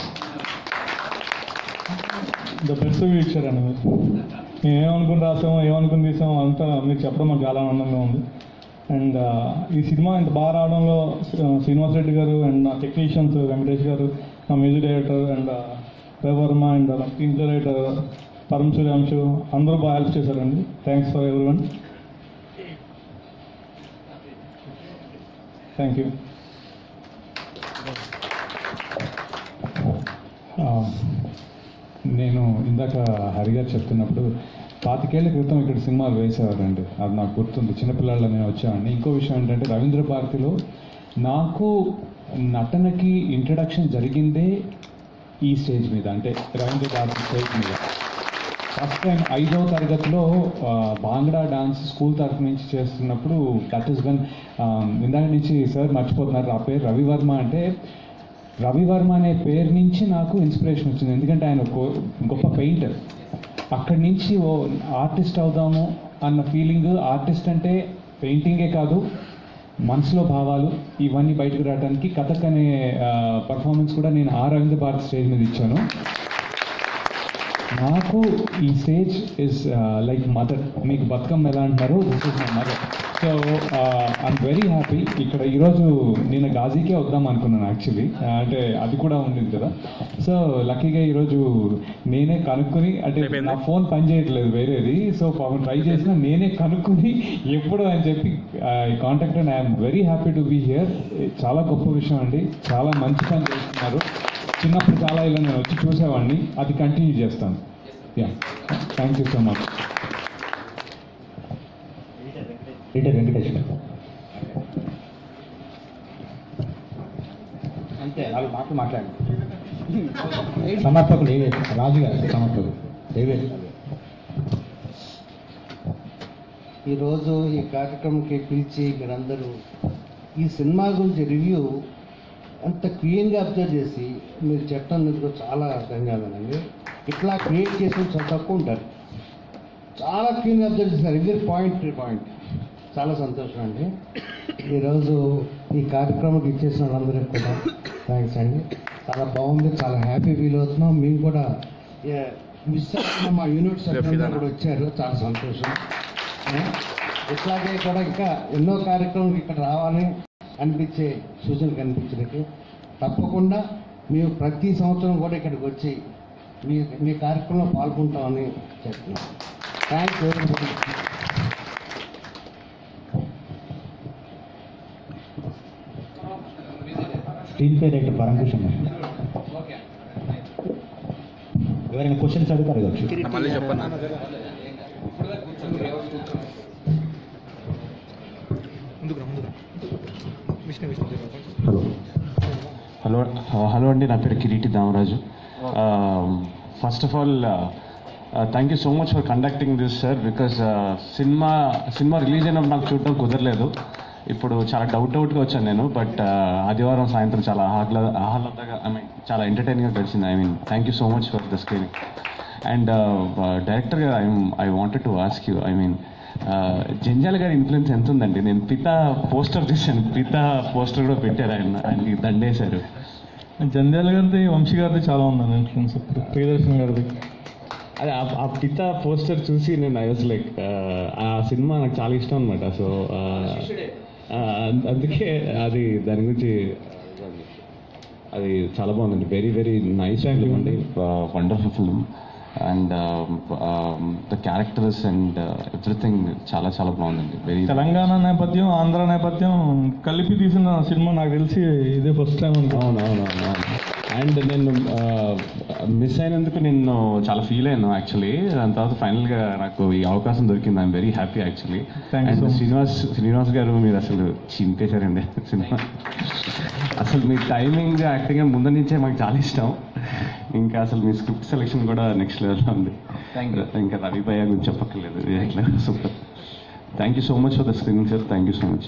ద బెస్ట్ రివ్యూ ఇచ్చారండి మీరు మేము ఏమనుకుని రాసామో ఏమనుకుని తీసామో అంతా మీరు చెప్పడం మాకు చాలా ఆనందంగా ఉంది అండ్ ఈ సినిమా ఇంత బాగా రావడంలో శ్రీ- శ్రీనివాస్ రెడ్డి గారు అండ్ నా టెక్నీషియన్స్ వెంకటేష్ గారు నా music director and Ravi Varma and screen play writer Parama Suryamshu అందరూ బాగా హెల్ప్ చేశారండి థ్యాంక్స్ ఫర్ ఎవరి వన్ థ్యాంక్ యూ ఆ, నేను ఇందాక హరిగారు చెప్తున్నప్పుడు పాతికేళ్ల క్రితం ఇక్కడ సినిమాలు వేసేవారండి అది నాకు గుర్తుంది చిన్నపిల్లల నేను వచ్చేవాడిని ఇంకో విషయం ఏంటంటే రవీంద్ర భారతిలో నాకు నటనకి ఇంట్రడక్షన్ జరిగిందే ఈ స్టేజ్ మీద అంటే రవీంద్ర భారతి స్టేజ్ మీద ఫస్ట్ టైం ఐదో తరగతిలో ఆ, బాంగ్డా డాన్స్ స్కూల్ తరఫు నుంచి చేస్తున్నప్పుడు దట్ ఈస్ వన్ ఇందాక నుంచి సార్ మర్చిపోతున్నారు ఆ పేరు రవివర్మ అంటే రవివర్మ అనే పేరు నుంచి నాకు ఇన్స్పిరేషన్ వచ్చింది ఎందుకంటే ఆయన ఒక గొప్ప పెయింటర్ అక్కడి నుంచి ఓ ఆర్టిస్ట్ అవుదాము అన్న ఫీలింగ్ ఆర్టిస్ట్ అంటే పెయింటింగే కాదు మనసులో భావాలు ఇవన్నీ బయటకు రావడానికి కథక్ అనే పర్ఫార్మెన్స్ కూడా నేను ఆ రవీంద్ర భారత్ స్టేజ్ మీద ఇచ్చాను నాకు ఈ స్టేజ్ ఇస్ లైక్ మదర్ మీకు బతుకమ్మ ఎలా అంటారు this is my mother so I'm very happy ఇక్కడ ఈరోజు నేను గాజీకే వద్దాం అనుకున్నాను యాక్చువల్లీ అంటే అది కూడా ఉంది కదా సో లక్కీగా ఈరోజు నేనే కనుక్కొని అంటే నా ఫోన్ పని చేయట్లేదు వేరేది సో పాపం ట్రై చేసిన నేనే కనుక్కొని ఎప్పుడు అని చెప్పి contact and I'm very happy to be here చాలా గొప్ప విషయం అండి చాలా మంచి పని చేస్తున్నారు చిన్నప్పుడు చాలా ఇలా నేను వచ్చి చూసేవాడిని అది కంటిన్యూ చేస్తాను yeah thank you so much writer Venkatesh గారు అంతే వాళ్ళు మాటలు మాట్లాడండి సమర్పకులు ఏవే రాజు గారు సమర్పకులు ఏవే ఈరోజు ఈ కార్యక్రమంకి పిలిచి మీరందరూ ఈ సినిమా గురించి రివ్యూ అంత క్లీన్గా అబ్జర్వ్ చేసి మీరు చెప్పడం చాలా ధన్యవాదాలండి ఇట్లా క్రియేట్ చేసిన చాలా తక్కువ ఉంటారు చాలా క్లీన్గా అబ్జర్వ్ చేశారు ఇది పాయింట్ టు పాయింట్ చాలా సంతోషం అండి ఈరోజు ఈ కార్యక్రమానికి ఇచ్చేసిన వాళ్ళందరికీ కూడా థ్యాంక్స్ అండి చాలా బాగుంది చాలా హ్యాపీ ఫీల్ అవుతున్నాం మేము కూడా ఏ, మిస్ అయిన మా యూనిట్ సభ్యులు కూడా వచ్చారు చాలా సంతోషం ఏ, ఇట్లాగే కూడా ఇంకా ఎన్నో కార్యక్రమాలు ఇక్కడ రావాలని అనిపించే సూచనలు కనిపించినట్టు తప్పకుండా మేము ప్రతి సంవత్సరం కూడా ఇక్కడికి వచ్చి మీ మీ కార్యక్రమంలో పాల్గొంటామని చెప్తున్నాం thanks very much screen play director Paramkusham ఎవరైనా క్వశ్చన్స్ అడిగితే అడగచ్చు మళ్ళీ చెప్పండి హలో హలో హలో అండి నా పేరు Kireeti Damaraju first of all thank you so much for conducting this sir because cinema cinema release అయినప్పుడు నాకు చూడడం కుదరలేదు ఇప్పుడు చాలా డౌట్ డౌట్గా వచ్చాను నేను బట్ ఆదివారం సాయంత్రం చాలా ఆహ్లా ఆహ్లాదంగా ఐ మీన్ చాలా ఎంటర్టైనింగ్గా గడిచింది I mean thank you so much for the screening and డైరెక్టర్గా I I wanted to ask you I mean Janjala గారి ఇన్ఫ్లుయెన్స్ ఎంత ఉందండి నేను పితా పోస్టర్ చూశాను పితా పోస్టర్ కూడా పెట్టారు ఆయన ఆయనకి దండేశారు జంధ్యాల గారిది వంశీ గారిది చాలా ఉందండి ఇన్ఫ్లుయెన్స్ ఇప్పుడు ప్రియదర్శన్ గారిది అదే ఆ- ఆ పిత పోస్టర్ చూసి నేను ఐ వాస్ లైక్ ఆ సినిమా నాకు చాలా ఇష్టం అనమాట సో అందుకే అది దాని గురించి అది చాలా బాగుందండి వెరీ వెరీ నైస్ ఫిల్మ్ అండి wonderful film and the characters and everything చాలా చాలా బాగుందండి వెరీ తెలంగాణ నేపథ్యం ఆంధ్ర నేపథ్యం కలిపి తీసిన సినిమా నాకు తెలిసి ఇదే ఫస్ట్ టైం అనుకో అవును అవును అవును అండ్ నేను మిస్ అయినందుకు నేను చాలా ఫీల్ అయ్యాను యాక్చువల్లీ దాని తర్వాత ఫైనల్గా నాకు ఈ అవకాశం దొరికింది I'm very happy actually Thank you and so much. Srinivas Srinivas garu మీరు అసలు చింపేశారండి సినిమా అసలు మీ టైమింగ్ యాక్టింగ్ ముందు నుంచే మాకు చాలా ఇష్టం ఇంకా అసలు మీ స్క్రిప్ట్ సెలెక్షన్ కూడా నెక్స్ట్ లెవెల్లో ఉంది ఇంకా రవి భయ్య గురించి చెప్పక్కర్లేదు ఎట్లా super thank you so much for the screening sir thank you so much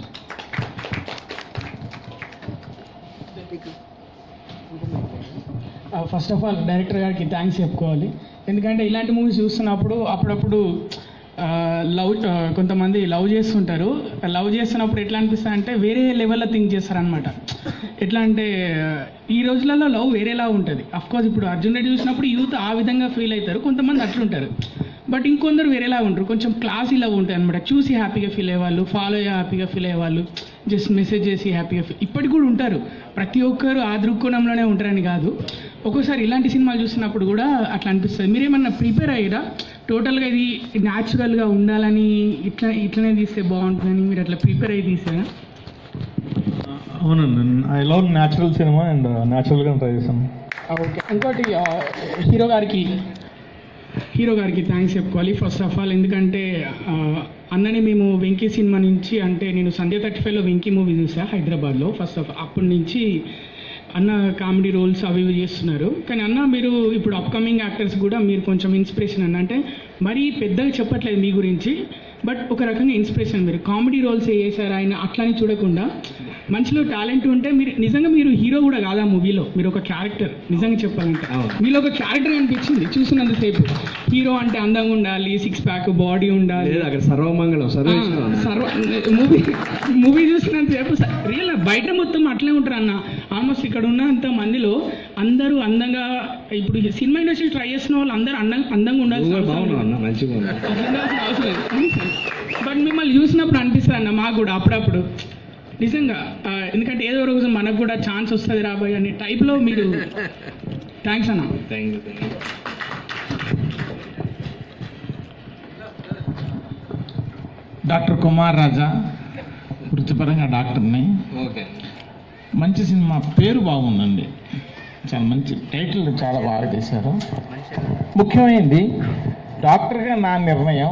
first of all director గారికి థ్యాంక్స్ చెప్పుకోవాలి ఎందుకంటే ఇలాంటి మూవీస్ చూస్తున్నప్పుడు అప్పుడప్పుడు లవ్ కొంతమంది లవ్ చేస్తుంటారు లవ్ చేస్తున్నప్పుడు ఎట్లా అనిపిస్తుంది అంటే వేరే లెవెల్లో థింక్ చేస్తారనమాట ఎట్లా అంటే ఈ రోజులలో లవ్ వేరేలా ఉంటుంది కోర్స్ ఇప్పుడు అర్జున్ రెడ్డి చూసినప్పుడు యూత్ ఆ విధంగా ఫీల్ అవుతారు కొంతమంది అట్లుంటారు బట్ ఇంకొందరు వేరేలా ఉంటారు కొంచెం క్లాసీ లవ్ ఉంటాయి అనమాట చూసి హ్యాపీగా ఫీల్ అయ్యేవాళ్ళు ఫాలో అయ్యి హ్యాపీగా ఫీల్ అయ్యేవాళ్ళు జస్ట్ మెసేజ్ చేసి హ్యాపీగా ఫీల్ ఇప్పటికి కూడా ఉంటారు ప్రతి ఒక్కరు ఆ దృక్కోణంలోనే ఉంటారని కాదు ఒక్కోసారి ఇలాంటి సినిమాలు చూసినప్పుడు కూడా అట్లా అనిపిస్తుంది మీరేమన్నా ప్రిపేర్ అయ్యారా టోటల్గా ఇది న్యాచురల్గా ఉండాలని ఇట్లా ఇట్లనే తీస్తే బాగుంటుందని మీరు అట్లా ప్రిపేర్ అయ్యి తీసారా అవునండి I love natural cinema and న్యాచురల్గా ట్రై చేశాను ఓకే ఇంకోటి ఆ, హీరో గారికి హీరో గారికి థ్యాంక్స్ చెప్పుకోవాలి ఫస్ట్ ఆఫ్ ఆల్ ఎందుకంటే ఆ, అన్నని మేము వెంకీ సినిమా నుంచి అంటే నేను సంధ్య థర్టీ ఫైవ్లో వెంకీ మూవీ చూసా హైదరాబాద్లో ఫస్ట్ ఆఫ్ అప్పటి నుంచి అన్న కామెడీ రోల్స్ అవి ఇవి చేస్తున్నారు కానీ అన్న మీరు ఇప్పుడు అప్కమింగ్ యాక్టర్స్ కూడా మీరు కొంచెం ఇన్స్పిరేషన్ అన్న అంటే మరీ పెద్దగా చెప్పట్లేదు మీ గురించి బట్ ఒక రకంగా ఇన్స్పిరేషన్ మీరు కామెడీ రోల్స్ చేశారు ఆయన అట్లని చూడకుండా మంచిలో టాలెంట్ ఉంటే మీరు నిజంగా మీరు హీరో కూడా కాదా మూవీలో మీరు ఒక క్యారెక్టర్ నిజంగా చెప్పాలంటే మీలో ఒక క్యారెక్టర్ అనిపించింది చూసినంతసేపు హీరో అంటే అందంగా ఉండాలి సిక్స్ ప్యాక్ బాడీ ఉండాలి లేదు అక్కడ సర్వమంగళం సర్వేశ్వరం సర్వ మూవీ మూవీ చూసినంతసేపు రియల్ బయట మొత్తం అట్లే ఉంటారు అన్న ఆల్మోస్ట్ ఇక్కడ ఉన్నంత మందిలో అందరూ అందంగా ఇప్పుడు ఈ సినిమా ఇండస్ట్రీ ట్రై చేసిన వాళ్ళు అందరూ అందంగా అందంగా ఉండాలి బాగున్నావు అన్న మంచిగా ఉన్నా ఉండాల్సిన అవసరం లేదు బట్ మిమ్మల్ని చూసినప్పుడు అనిపిస్తుంది అన్న మాకు కూడా అప్పుడప్పుడు నిజంగా ఆ, ఎందుకంటే ఏదో రోజు మనకు కూడా ఛాన్స్ వస్తుంది రాబోయే అనే టైప్లో మీరు థ్యాంక్స్ అన్న thank you thank you doctor Kumar Raja వృత్తిపరంగా డాక్టర్ని ఓకే మంచి సినిమా పేరు బాగుందండి చాలా మంచి టైటిల్ చాలా బాగా తీశారు ముఖ్యమైనది డాక్టర్గా నా నిర్ణయం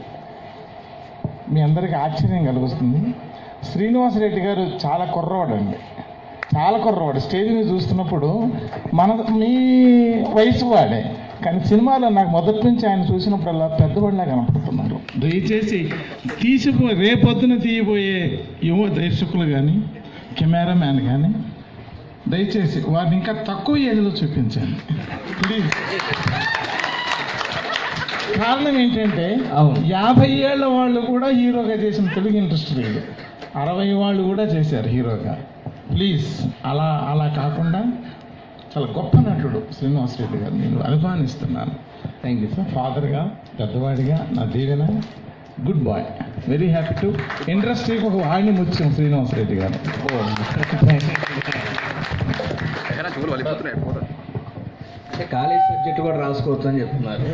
మీ అందరికీ ఆశ్చర్యం కలుగుతుంది శ్రీనివాసరెడ్డి గారు చాలా కుర్రవాడు అండి చాలా కుర్రవాడు స్టేజ్ మీద చూస్తున్నప్పుడు మన మీ వయసు వాడే కానీ సినిమాలో నాకు మొదటి నుంచి ఆయన చూసినప్పుడల్లా పెద్దవాడిలా కనపడుతున్నారు దయచేసి తీసిపో రేపొద్దున తీయబోయే యువ దర్శకులు కానీ కెమెరామ్యాన్ కానీ దయచేసి వారిని ఇంకా తక్కువ ఏజ్లో చూపించండి ప్లీజ్ కారణం ఏంటంటే యాభై ఏళ్ళ వాళ్ళు కూడా హీరోగా చేసిన తెలుగు ఇండస్ట్రీ లేదు అరవై వాళ్ళు కూడా చేశారు హీరోగా ప్లీజ్ అలా అలా కాకుండా చాలా గొప్ప నటుడు శ్రీనివాస్ రెడ్డి గారు నేను అభిమానిస్తున్నాను థ్యాంక్ యూ సార్ ఫాదర్గా పెద్దవాడిగా నా దీవెన good boy very happy to ఇండస్ట్రీకి ఒక వాడిని ముత్యం శ్రీనివాస్ రెడ్డి గారు అంటే కాలేజ్ సబ్జెక్ట్ కూడా రాసుకోవచ్చు అని చెప్తున్నారు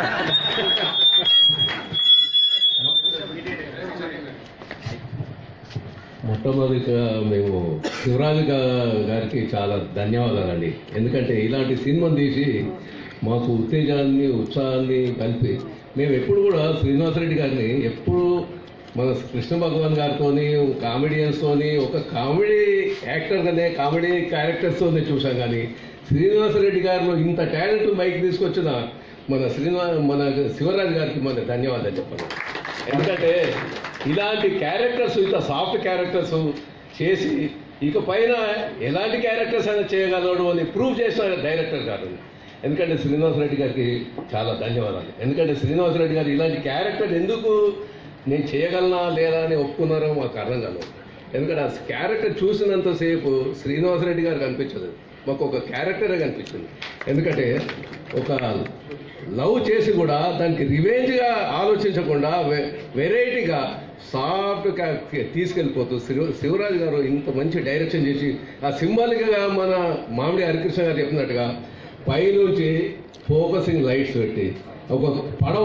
మొట్టమొదటిగా మేము శివరాజు గా- గారికి చాలా ధన్యవాదాలండి ఎందుకంటే ఇలాంటి సినిమా తీసి మాకు ఉత్తేజాన్ని ఉత్సాహాన్ని కలిపి మేము ఎప్పుడు కూడా శ్రీనివాసరెడ్డి గారిని ఎప్పుడు మన కృష్ణ భగవాన్ గారితోని కామెడియన్స్తోని ఒక కామెడీ యాక్టర్గానే కామెడీ క్యారెక్టర్స్తోనే చూసాం కానీ శ్రీనివాసరెడ్డి గారిలో ఇంత టాలెంట్ బైక్ తీసుకొచ్చిన మన శ్రీనివా మన శివరాజు గారికి మన ధన్యవాదాలు చెప్పాలి ఎందుకంటే ఇలాంటి క్యారెక్టర్స్ ఇంత సాఫ్ట్ క్యారెక్టర్స్ చేసి ఇక పైన ఎలాంటి క్యారెక్టర్స్ అయినా చేయగలడు అని ప్రూవ్ చేసిన డైరెక్టర్ గారు ఎందుకంటే శ్రీనివాస్ రెడ్డి గారికి చాలా ధన్యవాదాలు ఎందుకంటే శ్రీనివాస్ రెడ్డి గారు ఇలాంటి క్యారెక్టర్ ఎందుకు నేను చేయగలనా లేదా అని ఒప్పుకున్నారో మాకు అర్థం కాలేదు ఎందుకంటే ఆ క్యారెక్టర్ చూసినంతసేపు శ్రీనివాస్ రెడ్డి గారు కనిపించదు మాకు ఒక క్యారెక్టరే కనిపించింది ఎందుకంటే ఒక లవ్ చేసి కూడా దానికి రివెంజ్గా ఆలోచించకుండా వె- వెరైటీగా సాఫ్ట్గా తీసుకెళ్ళిపోతూ శివ శివరాజు గారు ఇంత మంచి డైరెక్షన్ చేసి ఆ సింబాలిక్గా మన మామిడి హరికృష్ణ గారు చెప్పినట్టుగా పైనుంచి ఫోకసింగ్ లైట్స్ పెట్టి ఒక పడవ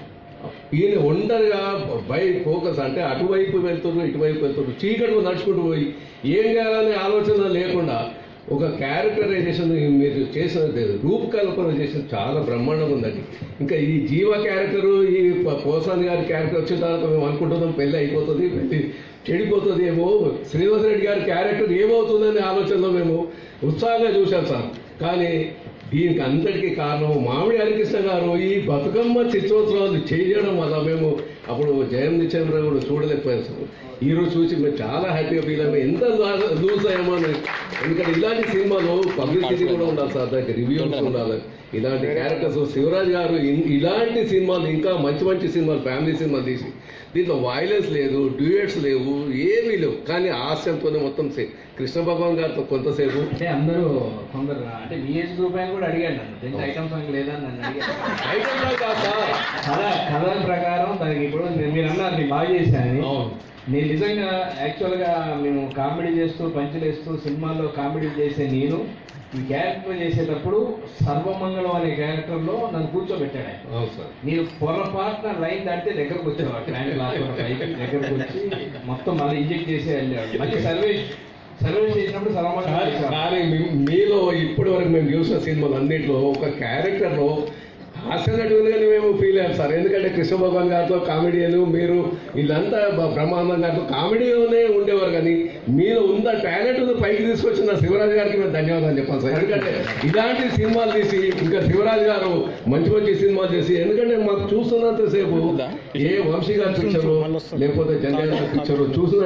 ఈయన ఒంటరిగా బై ఫోకస్ అంటే అటువైపు వెళ్తున్నారు ఇటువైపు వెళ్తున్నారు చీకటి నడుచుకుంటూ పోయి ఏం చేయాలనే ఆలోచన లేకుండా ఒక క్యారెక్టరైజేషన్ మీరు చేసిన రూపకల్పన చేసిన చాలా బ్రహ్మాండంగా ఉందండి ఇంకా ఈ జీవ క్యారెక్టరు ఈ ప- పోసాని గారి క్యారెక్టర్ వచ్చిన తర్వాత మేము అనుకుంటున్నాం పెళ్ళి అయిపోతుంది పెళ్ళి చెడిపోతుంది ఏమో శ్రీనివాస రెడ్డి గారి క్యారెక్టర్ ఏమవుతుందనే ఆలోచనలో మేము ఉత్సాహంగా చూసాం సార్ కానీ దీనికి అంతటికీ కారణం మామిడి హరికృష్ణ గారు ఈ బతుకమ్మ చిత్రోత్సవాలు చేయడం వల్ల మేము అప్పుడు జయం నిత్యేంద్ర కూడా చూడలేకపోయాం సార్ ఈ రోజు చూసి మేము చాలా హ్యాపీగా ఫీల్ అయ్యాము ఎంత లూజ్ అయ్యామో అని ఎందుకంటే ఇలాంటి సినిమాలో పబ్లిసిటీ కూడా ఉండాలి సార్ దానికి రివ్యూస్ ఉండాలి ఇలాంటి క్యారెక్టర్స్ శివరాజ్ గారు ఇన్- ఇలాంటి సినిమాలు ఇంకా మంచి మంచి సినిమాలు ఫ్యామిలీ సినిమాలు తీసి దీంట్లో వైలెన్స్ లేదు డ్యూయట్స్ లేవు ఏమీ లేవు కానీ హాస్యంతోనే మొత్తం సే- కృష్ణ భగవాన్ గారితో కొంతసేపు అంటే అందరూ కొందరు అంటే మీ ఏజ్ గ్రూప్ అని కూడా అడిగాడు నన్ను దీంట్లో ఐటమ్ సాంగ్ లేదా అని నన్ను అడిగాడు ఐటమ్ సాంగ్ కాదు సార్. కథ కథల ప్రకారం దానికి ఇప్పుడు నేను- మీరు అన్నారు నేను బాగా చేశాను నేను నిజంగా యాక్చువల్గా మేము కామెడీ చేస్తూ పంచులేస్తూ సినిమాలో కామెడీ చేసే నేను ఈ క్యారెక్టర్ చేసేటప్పుడు సర్వమంగళం అనే క్యారెక్టర్లో నన్ను కూర్చోబెట్టాడు ఆయన. అవును సార్ మీరు పొరపాటున లైన్ దాటితే దగ్గరకు వచ్చేవాడు ప్యాంట్ లాక్కున్న పైకి దగ్గరకు వచ్చి మొత్తం మళ్ళీ ఇంజెక్ట్ చేసి వెళ్ళేవాడు మళ్ళీ సర్వీస్ సర్వీస్ చేసినప్పుడు సర్వమంగళం కానీ- చేసేవాడు. కానీ మీ- మీలో ఇప్పటి వరకు మేము చూసిన సినిమాలు అన్నింటిలో ఒక క్యారెక్టర్లో హాస్య నటులుగానే మేము ఫీల్ అయ్యాం సార్ ఎందుకంటే కృష్ణ భగవాన్ గారితో కామెడియన్ మీరు వీళ్ళంతా బ- బ్రహ్మానందం గారితో కామెడీలోనే ఉండేవారు కానీ మీలో ఉన్న టాలెంట్ పైకి తీసుకొచ్చిన శివరాజు గారికి మేము ధన్యవాదాలు చెప్పాలి సార్ ఎందుకంటే ఇలాంటి సినిమాలు తీసి ఇంకా శివరాజు గారు మంచి మంచి సినిమాలు చేసి ఎందుకంటే మాకు చూస్తున్నంతసేపు ఏ వంశీ గారి పిక్చరు లేకపోతే జంజాల గారి పిక్చరు చూసిన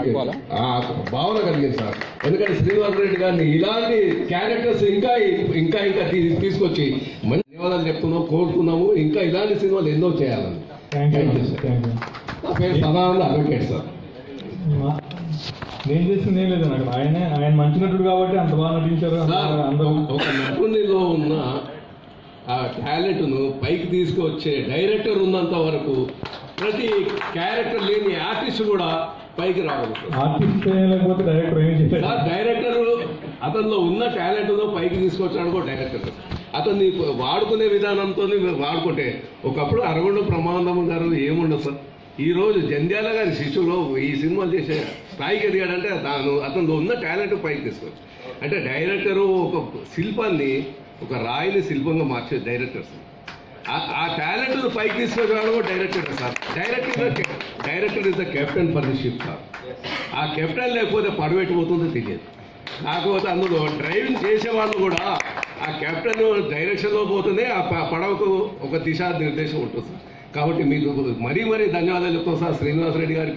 ఆ భావన కలిగింది సార్ ఎందుకంటే శ్రీనివాస్ రెడ్డి గారిని ఇలాంటి క్యారెక్టర్స్ ఇంకా ఇంకా ఇంకా తీ- తీసుకొచ్చి మంచి ధన్యవాదాలు చెప్తున్నాం కోరుకున్నాము ఇంకా ఇలాంటి సినిమాలు ఎన్నో చేయాలని thank you Thank you, sir. Thank you నా పేరు సదానంద అడ్వకేట్ సార్ మా- నేను చేసింది ఏం లేదు నాకు ఆయనే ఆయన మంచి నటుడు కాబట్టి అంత బాగా నటించారు సార్, అందరూ ఒక నటునిలో ఉన్న ఆ టాలెంట్ను పైకి తీసుకొచ్చే డైరెక్టర్ ఉన్నంత వరకు ప్రతి క్యారెక్టర్ లేని ఆర్టిస్ట్ కూడా పైకి రాగలుగుతారు ఆర్టిస్ట్ లేకపోతే డైరెక్టర్ ఏం చెప్పారు సార్ డైరెక్టర్ అతనిలో ఉన్న టాలెంట్ పైకి తీసుకొచ్చాడు కూడా డైరెక్టర్ అతన్ని వాడుకునే విధానంతో మీరు వాడుకుంటే ఒకప్పుడు అరగొండ ప్రమాదం గారు ఏముండదు సార్ ఈ రోజు జంధ్యాల గారి శిష్యులు ఈ సినిమాలు చేసే స్థాయికి ఎదిగాడంటే తాను అతనిలో ఉన్న టాలెంట్ పైకి తీసుకోవచ్చు అంటే డైరెక్టరు ఒక శిల్పాన్ని ఒక రాయిని శిల్పంగా మార్చే డైరెక్టర్స్ ఆ- ఆ టాలెంట్ పైకి తీసుకొచ్చాడు కూడా director sir director director is the captain for the ship sir ఆ కెప్టెన్ లేకపోతే పడబెట్టిపోతుందో తెలియదు కాకపోతే అందులో డ్రైవింగ్ చేసే వాళ్ళు కూడా ఆ కెప్టెన్ డైరెక్షన్లో పోతేనే ఆ ప- పడవకు ఒక దిశా నిర్దేశం ఉంటుంది సార్ కాబట్టి మీకు మరీ మరీ ధన్యవాదాలు చెప్తాం సార్ శ్రీనివాస్ రెడ్డి గారికి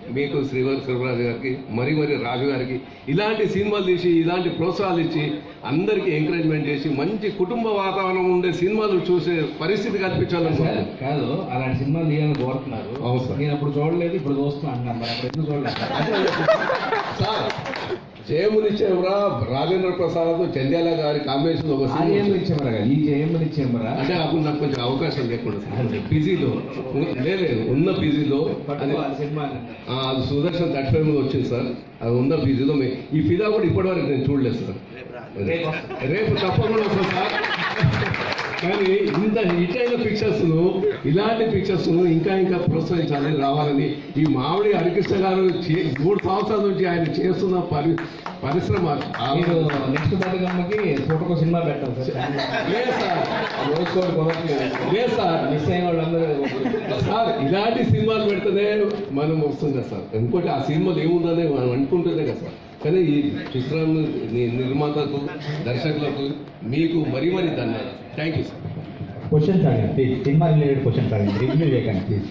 మీకు శ్రీవారి శివరాజు గారికి మరి మరి రాజు గారికి ఇలాంటి సినిమాలు తీసి ఇలాంటి ప్రోత్సాహాలు ఇచ్చి అందరికీ ఎంకరేజ్మెంట్ చేసి మంచి కుటుంబ వాతావరణం ఉండే సినిమాలు చూసే పరిస్థితి కల్పించాలనుకుంటున్నాను కాదు అలాంటి సినిమాలు తీయాలని కోరుతున్నారు అవును సార్. నేను అప్పుడు చూడలేదు ఇప్పుడు చూస్తున్నా అంటున్నాను మరి అప్పుడు ఎందుకు చూడలేదు సార్ జయముని చెమరా రాజేంద్ర ప్రసాద్ చంద్యాల గారి కాంబినేషన్ ఒక సినిమా ఆర్యన్ ఇచ్చేమరా కాదు, ఈ జయమ్మని ఇచ్చేమరా అంటే అప్పుడు నాకు కొంచెం అవకాశం లేకుండా సార్ బిజీలో లేదు ఉన్న బిజీలో అది సినిమా ఆ, అది సుదర్శన్ థర్టీ ఫైవ్ మీద వచ్చింది సార్ అది ఉన్న బిజీలో మే- ఈ ఫిదా కూడా ఇప్పటివరకు నేను చూడలేదు సార్ రేపు తప్పకుండా వస్తుంది సార్ కానీ ఇంత హిట్ అయిన పిక్చర్స్ ఇలాంటి పిక్చర్స్ ఇంకా ఇంకా ప్రోత్సహించాలని రావాలని ఈ మామిడి హరికృష్ణ గారు చే- మూడు సంవత్సరాల నుంచి ఆయన చేస్తున్న పరి పరిశ్రమ మీరు నెక్స్ట్ బతుకమ్మకి ఫోటోకు సినిమా పెట్టాలి సార్ లేదు సార్ రోజుకోటి కుదరట్లేదు లేదు సార్ మిస్ అయిన వాళ్ళందరూ సార్ ఇలాంటి సినిమాలు పెడితేనే మనం వస్తుంది కదా సార్ ఇంకోటి ఆ సినిమాలు ఏముందని మనం అనుకుంటేనే కదా సార్ కానీ ఈ చిత్రం ని- నిర్మాతకు దర్శకులకు మీకు మరీ మరీ ధన్యవాదాలు థ్యాంక్ యూ సార్ క్వశ్చన్స్ అడగండి ప్లీజ్ సినిమా రిలేటెడ్ క్వశ్చన్స్ అడగండి రివ్యూ చేయకండి ప్లీజ్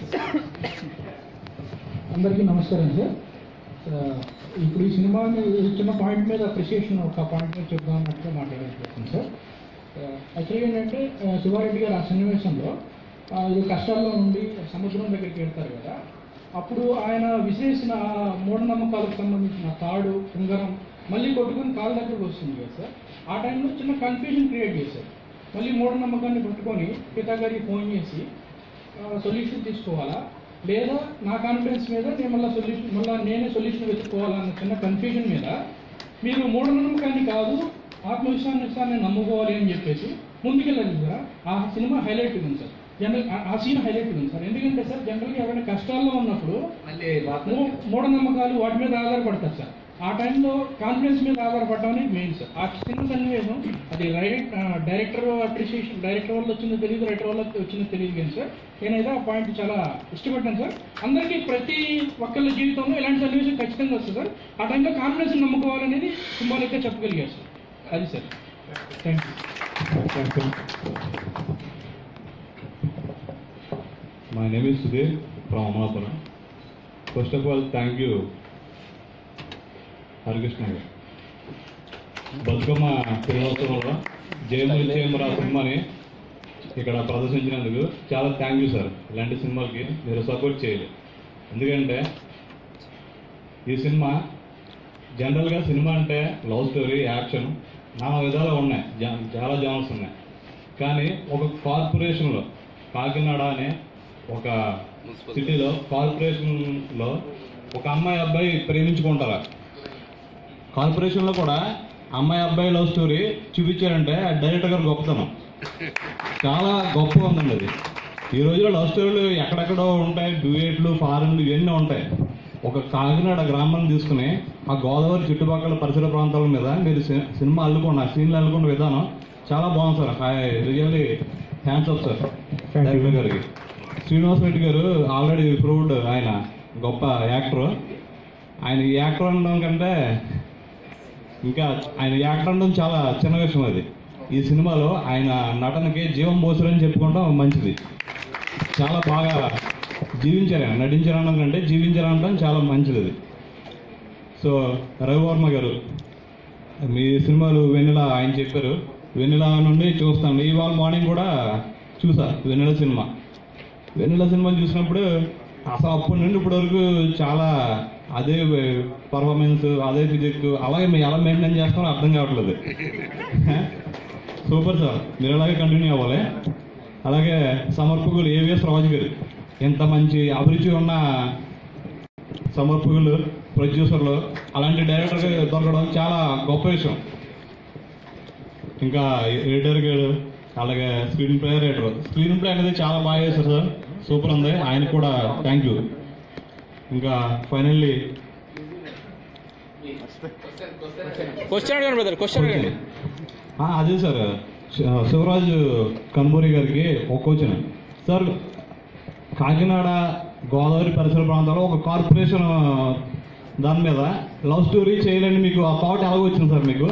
అందరికీ నమస్కారం సార్ ఆ, ఇప్పుడు ఈ సినిమా మీద చిన్న పాయింట్ మీద అప్రిసియేషన్ ఒక పాయింట్ మీద చెప్దాం అన్నట్టుగా మాట్లాడాలనుకుంటున్నాను సార్ యాక్చువల్గా ఏంటంటే ఆ, శివారెడ్డి గారు ఆ సన్నివేశంలో ఆ, ఇది కష్టాల్లో ఉండి సముద్రం దగ్గరికి వెళ్తారు కదా అప్పుడు ఆయన విశేషణ మూఢనమ్మకాలకు సంబంధించిన తాడు ఉంగరం మళ్ళీ కొట్టుకుని కాళ్ళ దగ్గరకు వస్తుంది కదా సార్ ఆ టైంలో చిన్న కన్ఫ్యూజన్ క్రియేట్ చేశారు మళ్ళీ మూఢనమ్మకాన్ని పట్టుకొని పితా గారికి ఫోన్ చేసి సొల్యూషన్ తీసుకోవాలా లేదా నా కాన్ఫిడెన్స్ మీద నేను మళ్ళీ సొల్యూషన్ మళ్ళీ నేనే సొల్యూషన్ వెతుక్కోవాలా అన్న చిన్న కన్ఫ్యూజన్ మీద మీరు మూఢనమ్మకాన్ని కాదు ఆత్మవిశ్వాసాన్ని నమ్ముకోవాలి అని చెప్పేసి ముందుకెళ్ళాలి సార్ ఆ సినిమా హైలైట్ ఉంది సార్ జనరల్ ఆ- ఆ సీన్ హైలైట్ ఉంది సార్ ఎందుకంటే సార్ జనరల్గా ఎవరైనా కష్టాల్లో ఉన్నప్పుడు మళ్ళీ మూ- మూఢనమ్మకాలు వాటి మీద ఆధారపడతారు సార్ ఆ టైంలో కాన్ఫిడెన్స్ మీద ఆధారపడడం అనేది మెయిన్ సార్ ఆ చిన్న సన్నివేశం అది డైరెక్ట్ డైరెక్టర్ అప్రిషియేషన్ డైరెక్టర్ వల్ల వచ్చిందో తెలియదు రైటర్ వల్ల వచ్చిందో తెలియదు కానీ సార్ నేనైతే ఆ పాయింట్ చాలా ఇష్టపడ్డాను సార్ అందరికీ ప్రతి ఒక్కళ్ళ జీవితంలో ఇలాంటి సన్నివేశం ఖచ్చితంగా వస్తుంది సార్ ఆ టైంలో కాన్ఫిడెన్స్ నమ్ముకోవాలనేది సింబాలిక్గా చెప్పగలిగారు సార్ అది sir thank you My name is Sudhir from Amalapura. First of all, thank you, Harikrishna గారు బతుకమ్మ తిరువోత్సవంలో జయములు చేయమరా సినిమాని ఇక్కడ ప్రదర్శించినందుకు చాలా థ్యాంక్ యూ సార్ ఇలాంటి సినిమాలకి మీరు సపోర్ట్ చేయాలి ఎందుకంటే ఈ సినిమా జనరల్గా సినిమా అంటే లవ్ స్టోరీ యాక్షన్ నానా విధాలు ఉన్నాయి జా- చాలా జానర్స్ ఉన్నాయి కానీ ఒక కార్పొరేషన్లో కాకినాడ అనే ఒక సిటీలో కార్పొరేషన్లో ఒక అమ్మాయి అబ్బాయి ప్రేమించుకుంటారా కార్పొరేషన్లో కూడా అమ్మాయి అబ్బాయి లవ్ స్టోరీ చూపించారంటే ఆ డైరెక్టర్ గారు గొప్పతనం చాలా గొప్పగా ఉందండి అది ఈ రోజుల్లో లవ్ స్టోరీలు ఎక్కడెక్కడో ఉంటాయి డ్యూయేట్లు ఫారెన్లు ఇవన్నీ ఉంటాయి ఒక కాకినాడ గ్రామం తీసుకుని ఆ గోదావరి చుట్టుపక్కల పరిసర ప్రాంతాల మీద మీరు సి- సినిమా అల్లుకున్న సీన్లు అల్లుకున్న విధానం చాలా బాగుంది sir I really hands off sir director గారికి శ్రీనివాస్ రెడ్డి గారు ఆల్రెడీ ప్రూవ్డ్ ఆయన గొప్ప యాక్టర్ ఆయన ఈ యాక్టర్ అనడం కంటే ఇంకా ఆయన యాక్టర్ అనడం చాలా చిన్న విషయం అది ఈ సినిమాలో ఆయన నటనకి జీవం పోసారని చెప్పుకోవడం మంచిది చాలా బాగా జీవించారు ఆయన నటించారనడం కంటే జీవించారనడం చాలా మంచిది అది సో రవివర్మ గారు మీ సినిమాలు వెన్నెల ఆయన చెప్పారు వెన్నెల నుండి చూస్తాను ఇవాళ మార్నింగ్ కూడా చూసా వెన్నెల సినిమా వెన్నెల సినిమా చూసినప్పుడు అసలు అప్పటి నుండి ఇప్పటి వరకు చాలా అదే పర్ఫార్మెన్స్ అదే ఫిజిక్ అలాగే మేము ఎలా మెయింటైన్ చేస్తామో అర్థం కావట్లేదు సూపర్ సార్ మీరు అలాగే కంటిన్యూ అవ్వాలి అలాగే సమర్పకులు ఏవిఎస్ రాజు గారు ఎంత మంచి అభిరుచి ఉన్న సమర్పకులు ప్రొడ్యూసర్లు అలాంటి డైరెక్టర్ దొరకడం చాలా గొప్ప విషయం ఇంకా ఎడిటర్ గారు అలాగే screen play writer screenplay అనేది చాలా బాగా చేశారు సార్ సూపర్ ఉంది ఆయనకు కూడా థ్యాంక్ యూ ఇంకా ఫైనల్లీ క్వశ్చన్ అడగండి బ్రదర్ క్వశ్చన్ అడగండి ఆ, అదే సార్ శి- శివరాజ్ కన్బూరి గారికి ఒక క్వశ్చన్ సార్ కాకినాడ గోదావరి పరిసర ప్రాంతాల్లో ఒక కార్పొరేషన్ దాని మీద లవ్ స్టోరీ చేయాలని మీకు ఆ థాట్ ఎలాగ వచ్చింది సార్ మీకు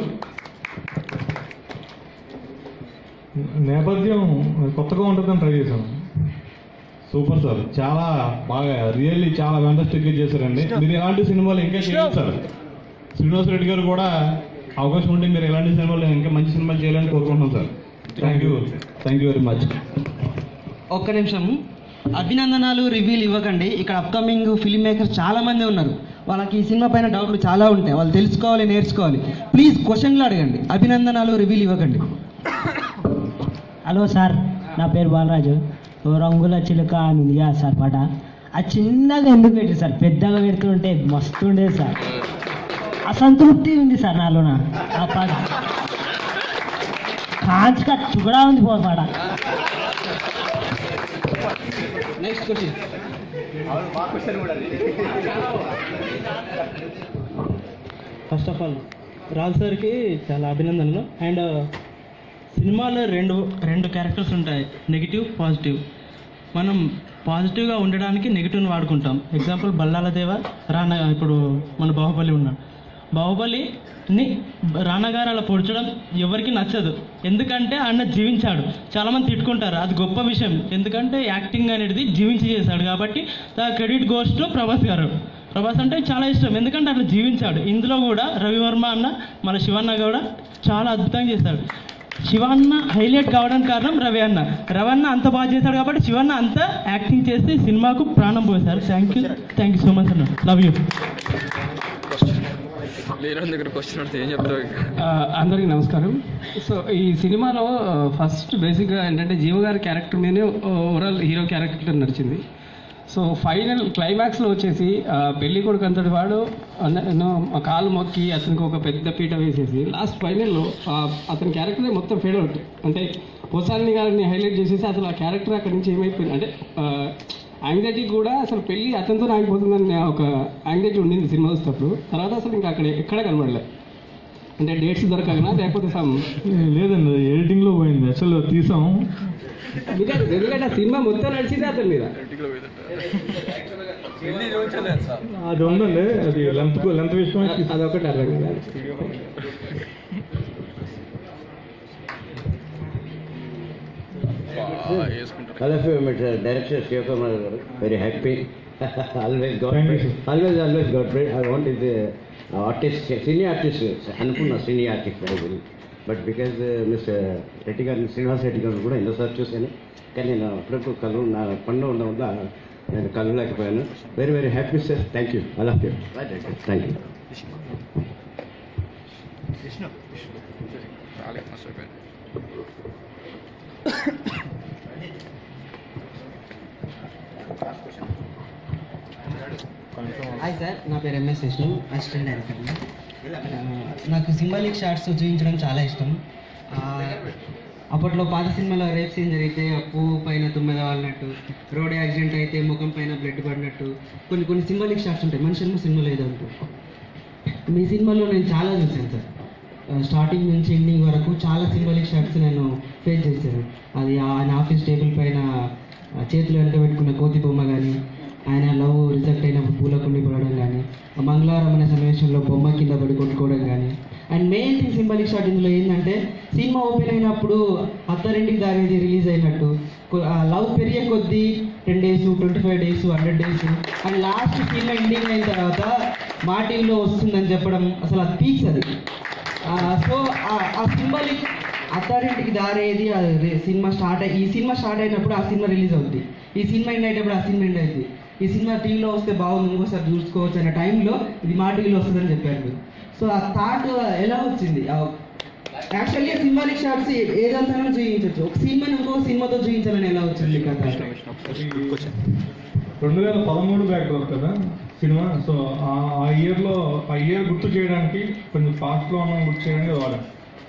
నేపథ్యం కొత్తగా ఉంటుందని ట్రై చేశాను సూపర్ సార్ చాలా బాగా రియల్లీ చాలా ఫెంటాస్టిక్ గా చేశారండి మీరు ఇలాంటి సినిమాలు ఇంకా చేయాలి సార్ శ్రీనివాస్ రెడ్డి గారు కూడా అవకాశం ఉంటే మీరు ఇలాంటి సినిమాలు ఇంకా మంచి సినిమాలు చేయాలని కోరుకుంటున్నాం sir thank you thank you very much ఒక్క నిమిషం అభినందనాలు రివ్యూలు ఇవ్వకండి ఇక్కడ అప్కమింగ్ ఫిల్మ్ మేకర్స్ చాలా మంది ఉన్నారు వాళ్ళకి ఈ సినిమా పైన డౌట్లు చాలా ఉంటాయి వాళ్ళు తెలుసుకోవాలి నేర్చుకోవాలి ప్లీజ్ క్వశ్చన్లు అడగండి అభినందనాలు రివ్యూలు ఇవ్వకండి హలో సార్ నా పేరు బాలరాజు ఓ రంగుల చిలుక అని ఉంది కదా సార్ పాట అది చిన్నగా ఎందుకు పెట్టి సార్ పెద్దగా పెడుతుంటే మస్తు ఉండేది సార్ అసంతృప్తి ఉంది సార్ నాలోన ఆ పాట కాంచిగా చుగడా ఉంది పో పాట next question first of all Raju సార్కి చాలా అభినందనలు అండ్ సినిమాలో రెండు రెండు క్యారెక్టర్స్ ఉంటాయి నెగిటివ్ పాజిటివ్ మనం పాజిటివ్గా ఉండడానికి నెగిటివ్ని వాడుకుంటాం ఎగ్జాంపుల్ బల్లాల దేవ రానా ఇప్పుడు మన బాహుబలి ఉన్నాడు బాహుబలిని రానగారు అలా పొడచడం ఎవరికి నచ్చదు ఎందుకంటే ఆయన జీవించాడు చాలామంది తిట్టుకుంటారు అది గొప్ప విషయం ఎందుకంటే యాక్టింగ్ అనేది జీవించి చేశాడు కాబట్టి the credit goes to Prabhas గారు ప్రభాస్ అంటే చాలా ఇష్టం ఎందుకంటే అట్లా జీవించాడు ఇందులో కూడా రవివర్మ అన్న మన శివన్న కూడా చాలా అద్భుతంగా చేశాడు శివన్న హైలైట్ కావడానికి కారణం రవి అన్న రవి అన్న అంత బాగా చేశాడు కాబట్టి శివన్న అంత యాక్టింగ్ చేసి సినిమాకు ప్రాణం పోశారు thank you thank you so much అన్న లవ్ యూ లేని దగ్గర క్వశ్చన్ అడితే ఏం చెప్తావు ఇక? ఆ, అందరికీ నమస్కారం సో ఈ సినిమాలో ఫస్ట్ బేసిక్గా ఏంటంటే జీవ గారి క్యారెక్టర్ మీదే ఓవరాల్ హీరో క్యారెక్టర్ నడిచింది సో ఫైనల్ క్లైమాక్స్లో వచ్చేసి ఆ, పెళ్లి కొడుకు అంతటి వాడు అన్న- ఎన్నో ఆ కాలు మొక్కి అతనికి ఒక పెద్ద పీట వేసేసి లాస్ట్ ఫైనల్లో అతని క్యారెక్టర్ మొత్తం ఫేడ్ అవుట్ అంటే పోసాని గారిని హైలైట్ చేసేసి అసలు ఆ క్యారెక్టర్ అక్కడి నుంచి ఏమైపోయింది అంటే యాంగ్జైటీ కూడా అసలు పెళ్ళి అతనితో ఆగిపోతుందని ఒక యాంగ్జైటీ ఉండింది సినిమా చూసేటప్పుడు తర్వాత అసలు ఇంకా అక్కడ ఎక్కడ కనబడలే అంటే డేట్స్ దొరకగనా లేకపోతే సమ్ లేదండి ఎడిటింగ్ లో పోయింది అసలు తీసాం ఎందుకంటే ఎందుకంటే ఆ సినిమా మొత్తం నడిచింది అతని మీద అది ఉందండి అది లెంత్ లెంత్ విషయం అదొకటి అర్థం కాదు All of you met uh, director Shivakumar garu. Very happy. always got Thank you, praise. Always, always got praise. I want is uh, artist, senior artist, అనుకున్నా senior artist very well. But because mister Reddy గారిని శ్రీనివాస్ రెడ్డి గారిని కూడా ఎన్నోసార్లు చూశాను కానీ నేను అప్పుడప్పుడు కళ్ళు నా పండు ఉండడం వల్ల నేను కళ్ళు లేకపోయాను very very happy sir thank you I love you thank you చాలా మస్తు అయిపోయింది. హాయ్ సార్ నా పేరు ఎంఎస్ విష్ణు అసిస్టెంట్ డైరెక్టర్ నాకు సింబాలిక్ షార్ట్స్ చూపించడం చాలా ఇష్టం ఆ, అప్పట్లో పాత సినిమాలో రేప్ సీన్ జరిగితే ఆ పువ్వు పైన తుమ్మెద వాళ్ళనట్టు రోడ్ యాక్సిడెంట్ అయితే ముఖం పైన బ్లడ్ పడినట్టు కొన్ని కొన్ని సింబాలిక్ షార్ట్స్ ఉంటాయి మనిషి సినిమాలో ఏదో ఉంటుంది మీ సినిమాలో నేను చాలా చూశాను సార్ ఆ, స్టార్టింగ్ నుంచి ఎండింగ్ వరకు చాలా సింబాలిక్ షాట్స్ నేను ఫేస్ చేశాను అది ఆయన ఆఫీస్ టేబుల్ పైన ఆ, చేతులు వెనక పెట్టుకున్న కోతి బొమ్మ కానీ ఆయన లవ్ రిజెక్ట్ అయినప్పుడు పూల కుండి పడడం కానీ ఆ మంగళవారం అనే సన్నివేశంలో బొమ్మ కింద పడి కొట్టుకోవడం కానీ and main thing symbolic shot ఇందులో ఏంటంటే సినిమా ఓపెన్ అయినప్పుడు అత్తారింటికి దారేది రిలీజ్ అయినట్టు కొ- ఆ లవ్ పెరిగే కొద్దీ ten days twenty five days hundred days and last సినిమా ఎండింగ్ అయిన తర్వాత మా టీవీలో వస్తుందని చెప్పడం అసలు అది పీక్స్ అది సో ఆ సింబాలిక్ అత్తారింటికి దారేది ఆ రే- సినిమా స్టార్ట్ అయ్యి ఈ సినిమా స్టార్ట్ అయినప్పుడు ఆ సినిమా రిలీజ్ అవుద్ది ఈ సినిమా ఎండ్ అయ్యేటప్పుడు ఆ సినిమా ఎండ్ అయింది ఈ సినిమా టీవీలో వస్తే బాగుంది ఇంకోసారి చూసుకోవచ్చు అనే టైంలో ఇది మా టీవీలో వస్తుందని చెప్పారు మీరు సో ఆ థాట్ ఎలా వచ్చింది యాక్చువల్గా సింబాలిక్ షార్ట్స్ ఏదంతా చూపించవచ్చు ఒక సినిమాని ఇంకో సినిమాతో చూపించాలని ఎలా వచ్చింది కథ రెండు వేల పదమూడు బ్యాక్ కదా సినిమా సో ఆ- ఆ ఇయర్లో ఆ ఇయర్ గుర్తు చేయడానికి కొంచెం ఫాస్ట్లో ఉన్న గుర్తు చేయడానికి వాడాను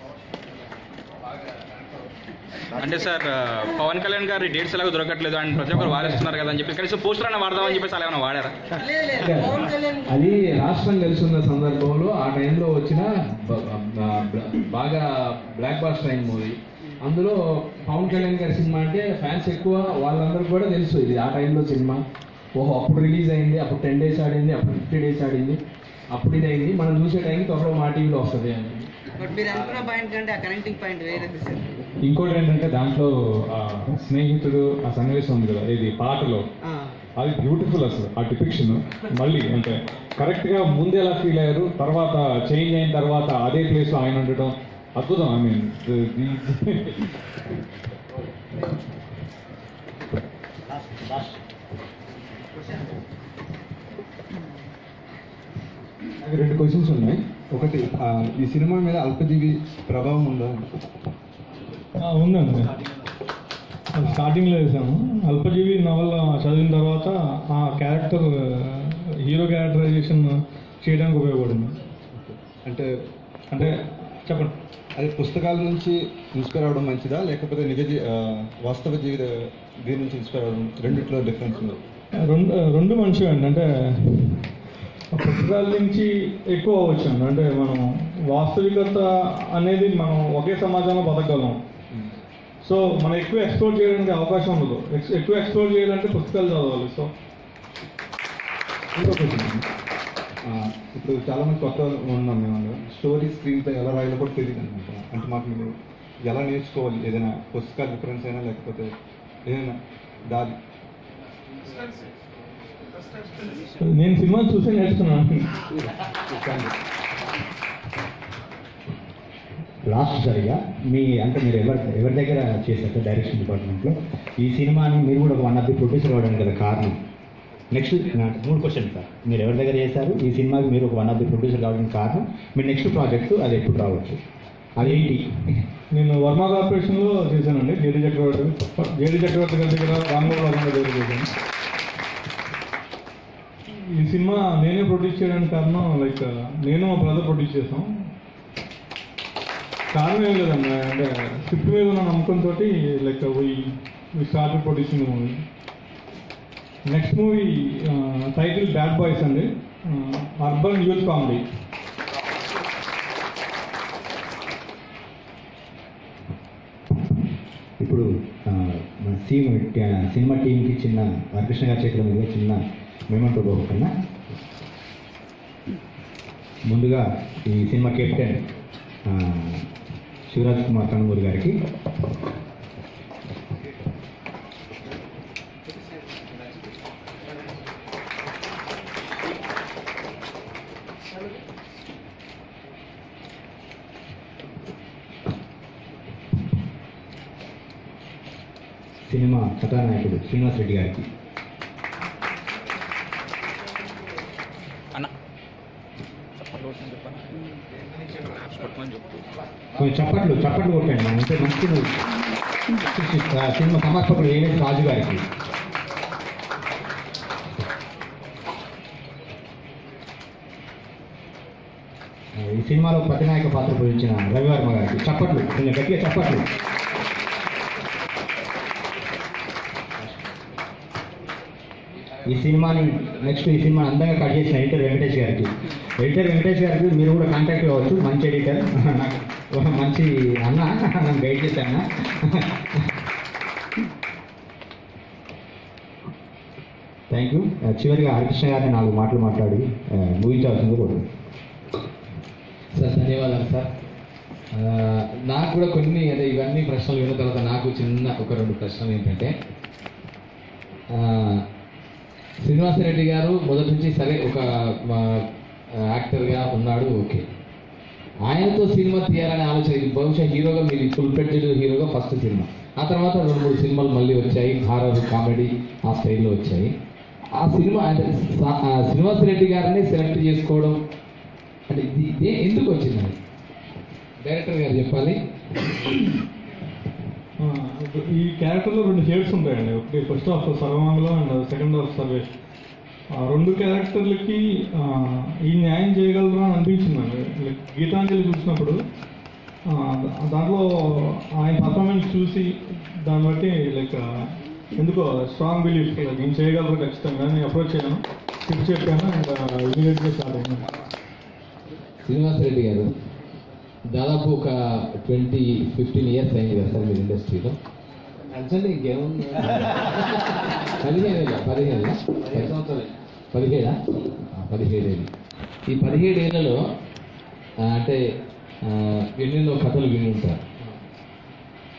అంటే సార్ ఆ, పవన్ కళ్యాణ్ గారి డేట్స్ ఎలాగో దొరకట్లేదు అండ్ ప్రతి ఒక్కరు వారేస్తున్నారు కదా అని చెప్పి కనీసం పోస్టర్ అయినా వాడదామని చెప్పేసి అలా ఏమైనా వాడారా అది రాష్ట్రం కలిసిన సందర్భంలో ఆ టైంలో వచ్చిన బ- బ- బాగా బ్లాక్ బాస్టర్ అయిన మూవీ అందులో పవన్ కళ్యాణ్ గారి సినిమా అంటే ఫ్యాన్స్ ఎక్కువ వాళ్ళందరికీ కూడా తెలుసు ఇది ఆ టైంలో సినిమా ఓహో అప్పుడు రిలీజ్ అయింది అప్పుడు టెన్ డేస్ ఆడింది అప్పుడు ఫిఫ్టీ డేస్ ఆడింది అప్పుడు ఇది అయింది మనం చూసే టైంకి త్వరలో మా టీవీలో వస్తుంది అని బట్ మీరు అనుకున్న పాయింట్ కంటే ఆ కనెక్టింగ్ పాయింట్ వేరే సార్ ఇంకోటి ఏంటంటే దాంట్లో ఆ స్నేహితుడు ఆ సన్నివేశం ఉంది కదా ఇది పాటలో అది బ్యూటిఫుల్ అసలు ఆ డిపిక్షన్ మళ్ళీ అంటే కరెక్ట్గా ముందు ఎలా ఫీల్ అయ్యారు తర్వాత చేంజ్ అయిన తర్వాత అదే ప్లేస్లో ఆయన ఉండటం అద్భుతం ఐ మీన్ నాకు రెండు క్వశ్చన్స్ ఉన్నాయి ఒకటి ఆ, ఈ సినిమా మీద అల్పజీవి ప్రభావం ఉందా ఆ, ఉందండి స్టార్టింగ్లో వేసాము అల్పజీవి నవల చదివిన తర్వాత ఆ క్యారెక్టర్ హీరో క్యారెక్టరైజేషన్ చేయడానికి ఉపయోగపడింది అంటే అంటే చెప్పండి అది పుస్తకాల నుంచి ఇన్స్పైర్ అవ్వడం మంచిదా లేకపోతే నిజ జీ- ఆ, వాస్తవ జీవిత దీని నుంచి ఇన్స్పైర్ అవ్వడం రెండిట్లో డిఫరెన్స్ ఉంది రెండు రెండు మంచివి అండి అంటే పుస్తకాల నుంచి ఎక్కువ అవ్వచ్చు అండి అంటే మనం వాస్తవికత అనేది మనం ఒకే సమాజంలో బతకగలం సో మనం ఎక్కువ ఎక్స్ప్లోర్ చేయడానికి అవకాశం ఉండదు ఎక్స్- ఎక్కువ ఎక్స్ప్లోర్ చేయాలంటే పుస్తకాలు చదవాలి సో ఇంకో క్వశ్చన్ ఆ, ఇప్పుడు చాలా మంది కొత్త ఉన్నాం మేము స్టోరీ స్క్రీన్ పై ఎలా రాయాలో కూడా తెలియదు అనుకుంటున్నాం అంటే మాకు మీరు ఎలా నేర్చుకోవాలి ఏదైనా పుస్తకాల రిఫరెన్స్ అయినా లేకపోతే ఏదైనా దారి నేను సినిమా చూసి నేర్చుకున్నాను లాస్ట్ సరిగా మీ అంటే మీరు ఎవరి ఎవరి దగ్గర చేశారు సార్ డైరెక్షన్ డిపార్ట్మెంట్లో ఈ సినిమాని మీరు కూడా ఒక వన్ ఆఫ్ ది ప్రొడ్యూసర్ అవ్వడానికి గల కారణం నెక్స్ట్ మూడు క్వశ్చన్ సార్ మీరు ఎవరి దగ్గర చేశారు ఈ సినిమాకి మీరు ఒక వన్ ఆఫ్ ది ప్రొడ్యూసర్ కావడానికి కారణం మీ నెక్స్ట్ ప్రాజెక్ట్ అది ఎప్పుడు రావచ్చు అదేంటి నేను వర్మ కార్పొరేషన్లో చేశానండి జేడి చక్రవర్తి జేడి చక్రవర్తి గారి దగ్గర రాంగోపాల్ గారి దగ్గర చేశాను ఈ సినిమా నేనే ప్రొడ్యూస్ చేయడానికి కారణం లైక్ నేను మా బ్రదర్ ప్రొడ్యూస్ చేసాం కారణం ఏం లేదండి అంటే స్క్రిప్ట్ మీద ఉన్న నమ్మకంతో like we start producing movie next movie title bad boys అండి అర్బన్ యూత్ కామెడీ ఇప్పుడు ఆ, మన సీమ్ సినిమా టీంకి చిన్న రామకృష్ణ గారి చేతుల మీద చిన్న మెమెంటో కన్నా ముందుగా ఈ సినిమా కెప్టెన్ ఆ, శివరాజ్ కుమార్ కనుమూరి గారికి సినిమా కథానాయకుడు శ్రీనివాస్ రెడ్డి గారికి కొంచెం చప్పట్లు చప్పట్లు కొట్టండి అంటే మంచి ఆ, సినిమా సమర్పకుడు ఏఎస్ రాజు గారికి ఆ, ఈ సినిమాలో ప్రతినాయక పాత్ర పోషించిన రవివర్మ గారికి చప్పట్లు కొంచెం గట్టిగా చప్పట్లు ఈ సినిమాని నెక్స్ట్ ఈ సినిమా అందంగా కట్ చేసిన ఎడిటర్ వెంకటేష్ గారికి ఎడిటర్ వెంకటేష్ గారికి మీరు కూడా కాంటాక్ట్ అవ్వచ్చు మంచి ఎడిటర్ నాకు ఒక మంచి అన్న నన్ను గైడ్ చేశాను థ్యాంక్ యూ చివరిగా హరికృష్ణ గారిని నాలుగు మాటలు మాట్లాడి ఆ, ముగించాల్సింది కూడా సార్ ధన్యవాదాలు సార్ ఆ, నాకు కూడా కొన్ని అంటే ఇవన్నీ ప్రశ్నలు విన్న తర్వాత నాకు చిన్న ఒక రెండు ప్రశ్నలు ఏంటంటే ఆ, శ్రీనివాసరెడ్డి గారు మొదటి నుంచి సరే ఒక మా, ఆ, యాక్టర్గా ఉన్నాడు ఓకే ఆయనతో సినిమా తీయాలనే ఆలోచన ఇది బహుశా హీరోగా మీరు ఫుల్ పెడ్జెడ్ హీరోగా ఫస్ట్ సినిమా ఆ తర్వాత రెండు మూడు సినిమాలు మళ్ళీ వచ్చాయి హారర్ కామెడీ ఆ స్టైల్లో వచ్చాయి ఆ సినిమా అంటే సా- ఆ శ్రీనివాసరెడ్డి గారిని సెలెక్ట్ చేసుకోవడం అంటే ఇది ఇదే ఎందుకు వచ్చింది అది? డైరెక్టర్ గారు చెప్పాలి ఆ, ఈ క్యారెక్టర్లో రెండు షేడ్స్ ఉంటాయండి ఒకటి ఫస్ట్ హాఫ్ సర్వాంగలో అండ్ సెకండ్ హాఫ్ సర్వేష్ ఆ రెండు క్యారెక్టర్లకి ఆ, ఈ న్యాయం చేయగలరా అని అనిపించిందండి లైక్ గీతాంజలి చూసినప్పుడు ఆ, దాంట్లో ఆయన పర్ఫార్మెన్స్ చూసి దాన్ని బట్టి లైక్ ఎందుకో స్ట్రాంగ్ బిలీఫ్ లైక్ నేను చేయగలరు ఖచ్చితంగా నేను అప్రోచ్ చేయను స్క్రిప్ట్ చెప్పాను అండ్ ఇమీడియట్గా స్టార్ట్ అయింది శ్రీనివాసరెడ్డి గారు దాదాపు ఒక ట్వంటీ ఫిఫ్టీన్ ఇయర్స్ అయింది కదా సార్ మీరు ఇండస్ట్రీలో యాక్చువల్లీ ఇంకేముంది పదిహేను పదిహేను పదిహేడా పదిహేడేళ్ళు ఈ పదిహేడేళ్లలో ఆ, అంటే ఆ, ఎన్నెన్నో కథలు విని ఉంటారు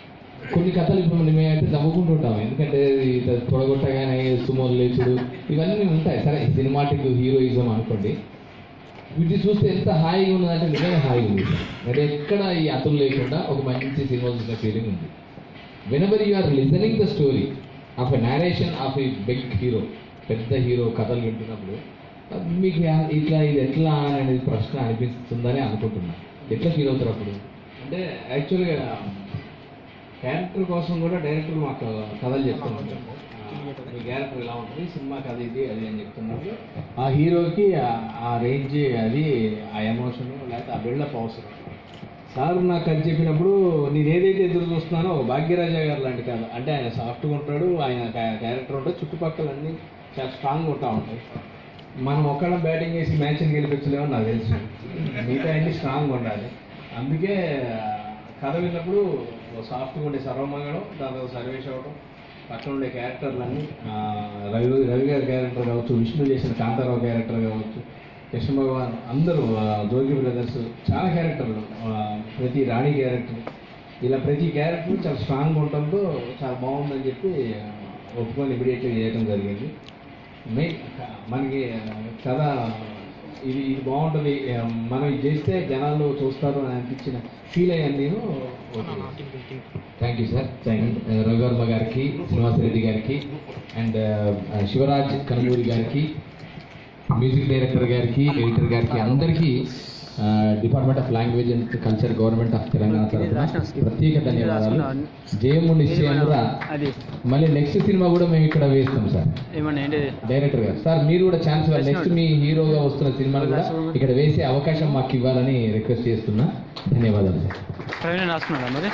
కొన్ని కథలు ఇప్పుడు మనం మేమైతే నవ్వుకుంటుంటాం ఎందుకంటే ఇది తొడగొట్టగానే సుమోలు లేచుడు ఇవన్నీ ఉంటాయి సరే సినిమాటిక్ హీరోయిజం అనుకోండి వీటిని చూస్తే ఎంత హాయిగా ఉన్నదంటే నిజంగా హాయిగా ఉంది మరి ఎక్కడ ఈ అతులు లేకుండా ఒక మంచి సినిమా చూసిన ఫీలింగ్ ఉంది whenever you are listening the story of a narration of a big hero పెద్ద హీరో కథలు వింటున్నప్పుడు అది మీకు యా- ఇట్లా ఇది ఎట్లా అనేది ప్రశ్న అనిపిస్తుందని అనుకుంటున్నా ఎట్లా ఫీల్ అవుతారు అప్పుడు అంటే యాక్చువల్గా క్యారెక్టర్ కోసం కూడా డైరెక్టర్ మాకు కథలు చెప్తున్నారు మీ క్యారెక్టర్ ఇలా ఉంటుంది సినిమా కథ ఇది అది అని చెప్తున్నారు ఆ హీరోకి ఆ- ఆ రేంజ్ అది ఆ ఎమోషన్ లేకపోతే ఆ బిల్డప్ అవసరం సార్ నాకు అది చెప్పినప్పుడు నేను ఏదైతే ఎదురు చూస్తున్నానో భాగ్యరాజా గారు లాంటి కథ అంటే ఆయన సాఫ్ట్గా ఉంటాడు ఆయన క్యా- క్యారెక్టర్ ఉంటుంది చుట్టుపక్కల అన్నీ చాలా స్ట్రాంగ్గా ఉంటా ఉంటాయి మనం ఒక్కళ్ళం బ్యాటింగ్ చేసి మ్యాచ్ని గెలిపించలేమని నాకు తెలుసు మిగతా అన్ని స్ట్రాంగ్ ఉండాలి అందుకే కథ విన్నప్పుడు సాఫ్ట్గా ఉండే సర్వమంగళం దాని తర్వాత సర్వేష్ అవ్వడం పక్కన ఉండే క్యారెక్టర్లన్నీ ఆ, రవి రవి గారి క్యారెక్టర్ కావచ్చు విష్ణు చేసిన కాంతారావు క్యారెక్టర్ కావచ్చు కృష్ణ భగవాన్ అందరూ ఆ, జోగి బ్రదర్స్ చాలా క్యారెక్టర్లు ఆ, ప్రతి రాణి క్యారెక్టర్ ఇలా ప్రతి క్యారెక్టర్ చాలా స్ట్రాంగ్ ఉండటంతో చాలా బాగుందని చెప్పి ఆ, ఒప్పుకొని ఇమీడియట్గా చేయడం జరిగింది మెయిన్ మనకి కథ ఇది ఇది బాగుంటుంది ఆ, మనం ఇది చేస్తే జనాలు చూస్తారు అని అనిపించిన ఫీల్ అయ్యాను నేను okay thank you sir Ravi Varma గారికి శ్రీనివాసరెడ్డి గారికి అండ్ శివరాజ్ కనుమూరి గారికి మ్యూజిక్ డైరెక్టర్ గారికి ఎడిటర్ గారికి అందరికీ department of language and culture government of Telangana తరఫున ప్రత్యేక ధన్యవాదాలు జయము నిశ్చయమురా మళ్ళీ నెక్స్ట్ సినిమా కూడా మేము ఇక్కడ వేస్తాం సార్ ఏమన్నా ఏంటి డైరెక్టర్ గారు సార్ మీరు కూడా ఛాన్స్ నెక్స్ట్ మీ హీరోగా వస్తున్న సినిమాలు కూడా ఇక్కడ వేసే అవకాశం మాకు ఇవ్వాలని రిక్వెస్ట్ చేస్తున్నా ధన్యవాదాలు సార్ ప్రవీణ రాసుకున్నాడా మరి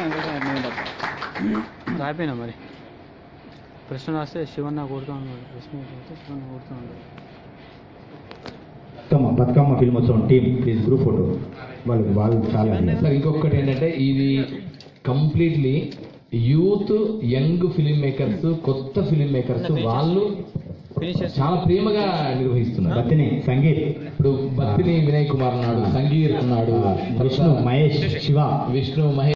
రాయిపోయినా మరి ప్రశ్న రాస్తే శివన్న కొడుతూ ఉన్నాడు ప్రశ్న రాస్తే శివన్న కొడుతూ ఉన్నాడు బతుకమ్మ బతుకమ్మ ఫిల్మోత్సవం టీం ప్లీజ్ గ్రూప్ ఫోటో వాళ్ళు వాళ్ళు చాలా సార్ ఇంకొకటి ఏంటంటే ఇది completely youth young film makers కొత్త ఫిలిం మేకర్స్ వాళ్ళు చాలా ప్రేమగా నిర్వహిస్తున్నారు బతిని సంగీత్ ఇప్పుడు బత్తిని వినయ్ కుమార్ ఉన్నాడు సంగీర్ ఉన్నాడు విష్ణు మహేష్ శివ విష్ణు మహేష్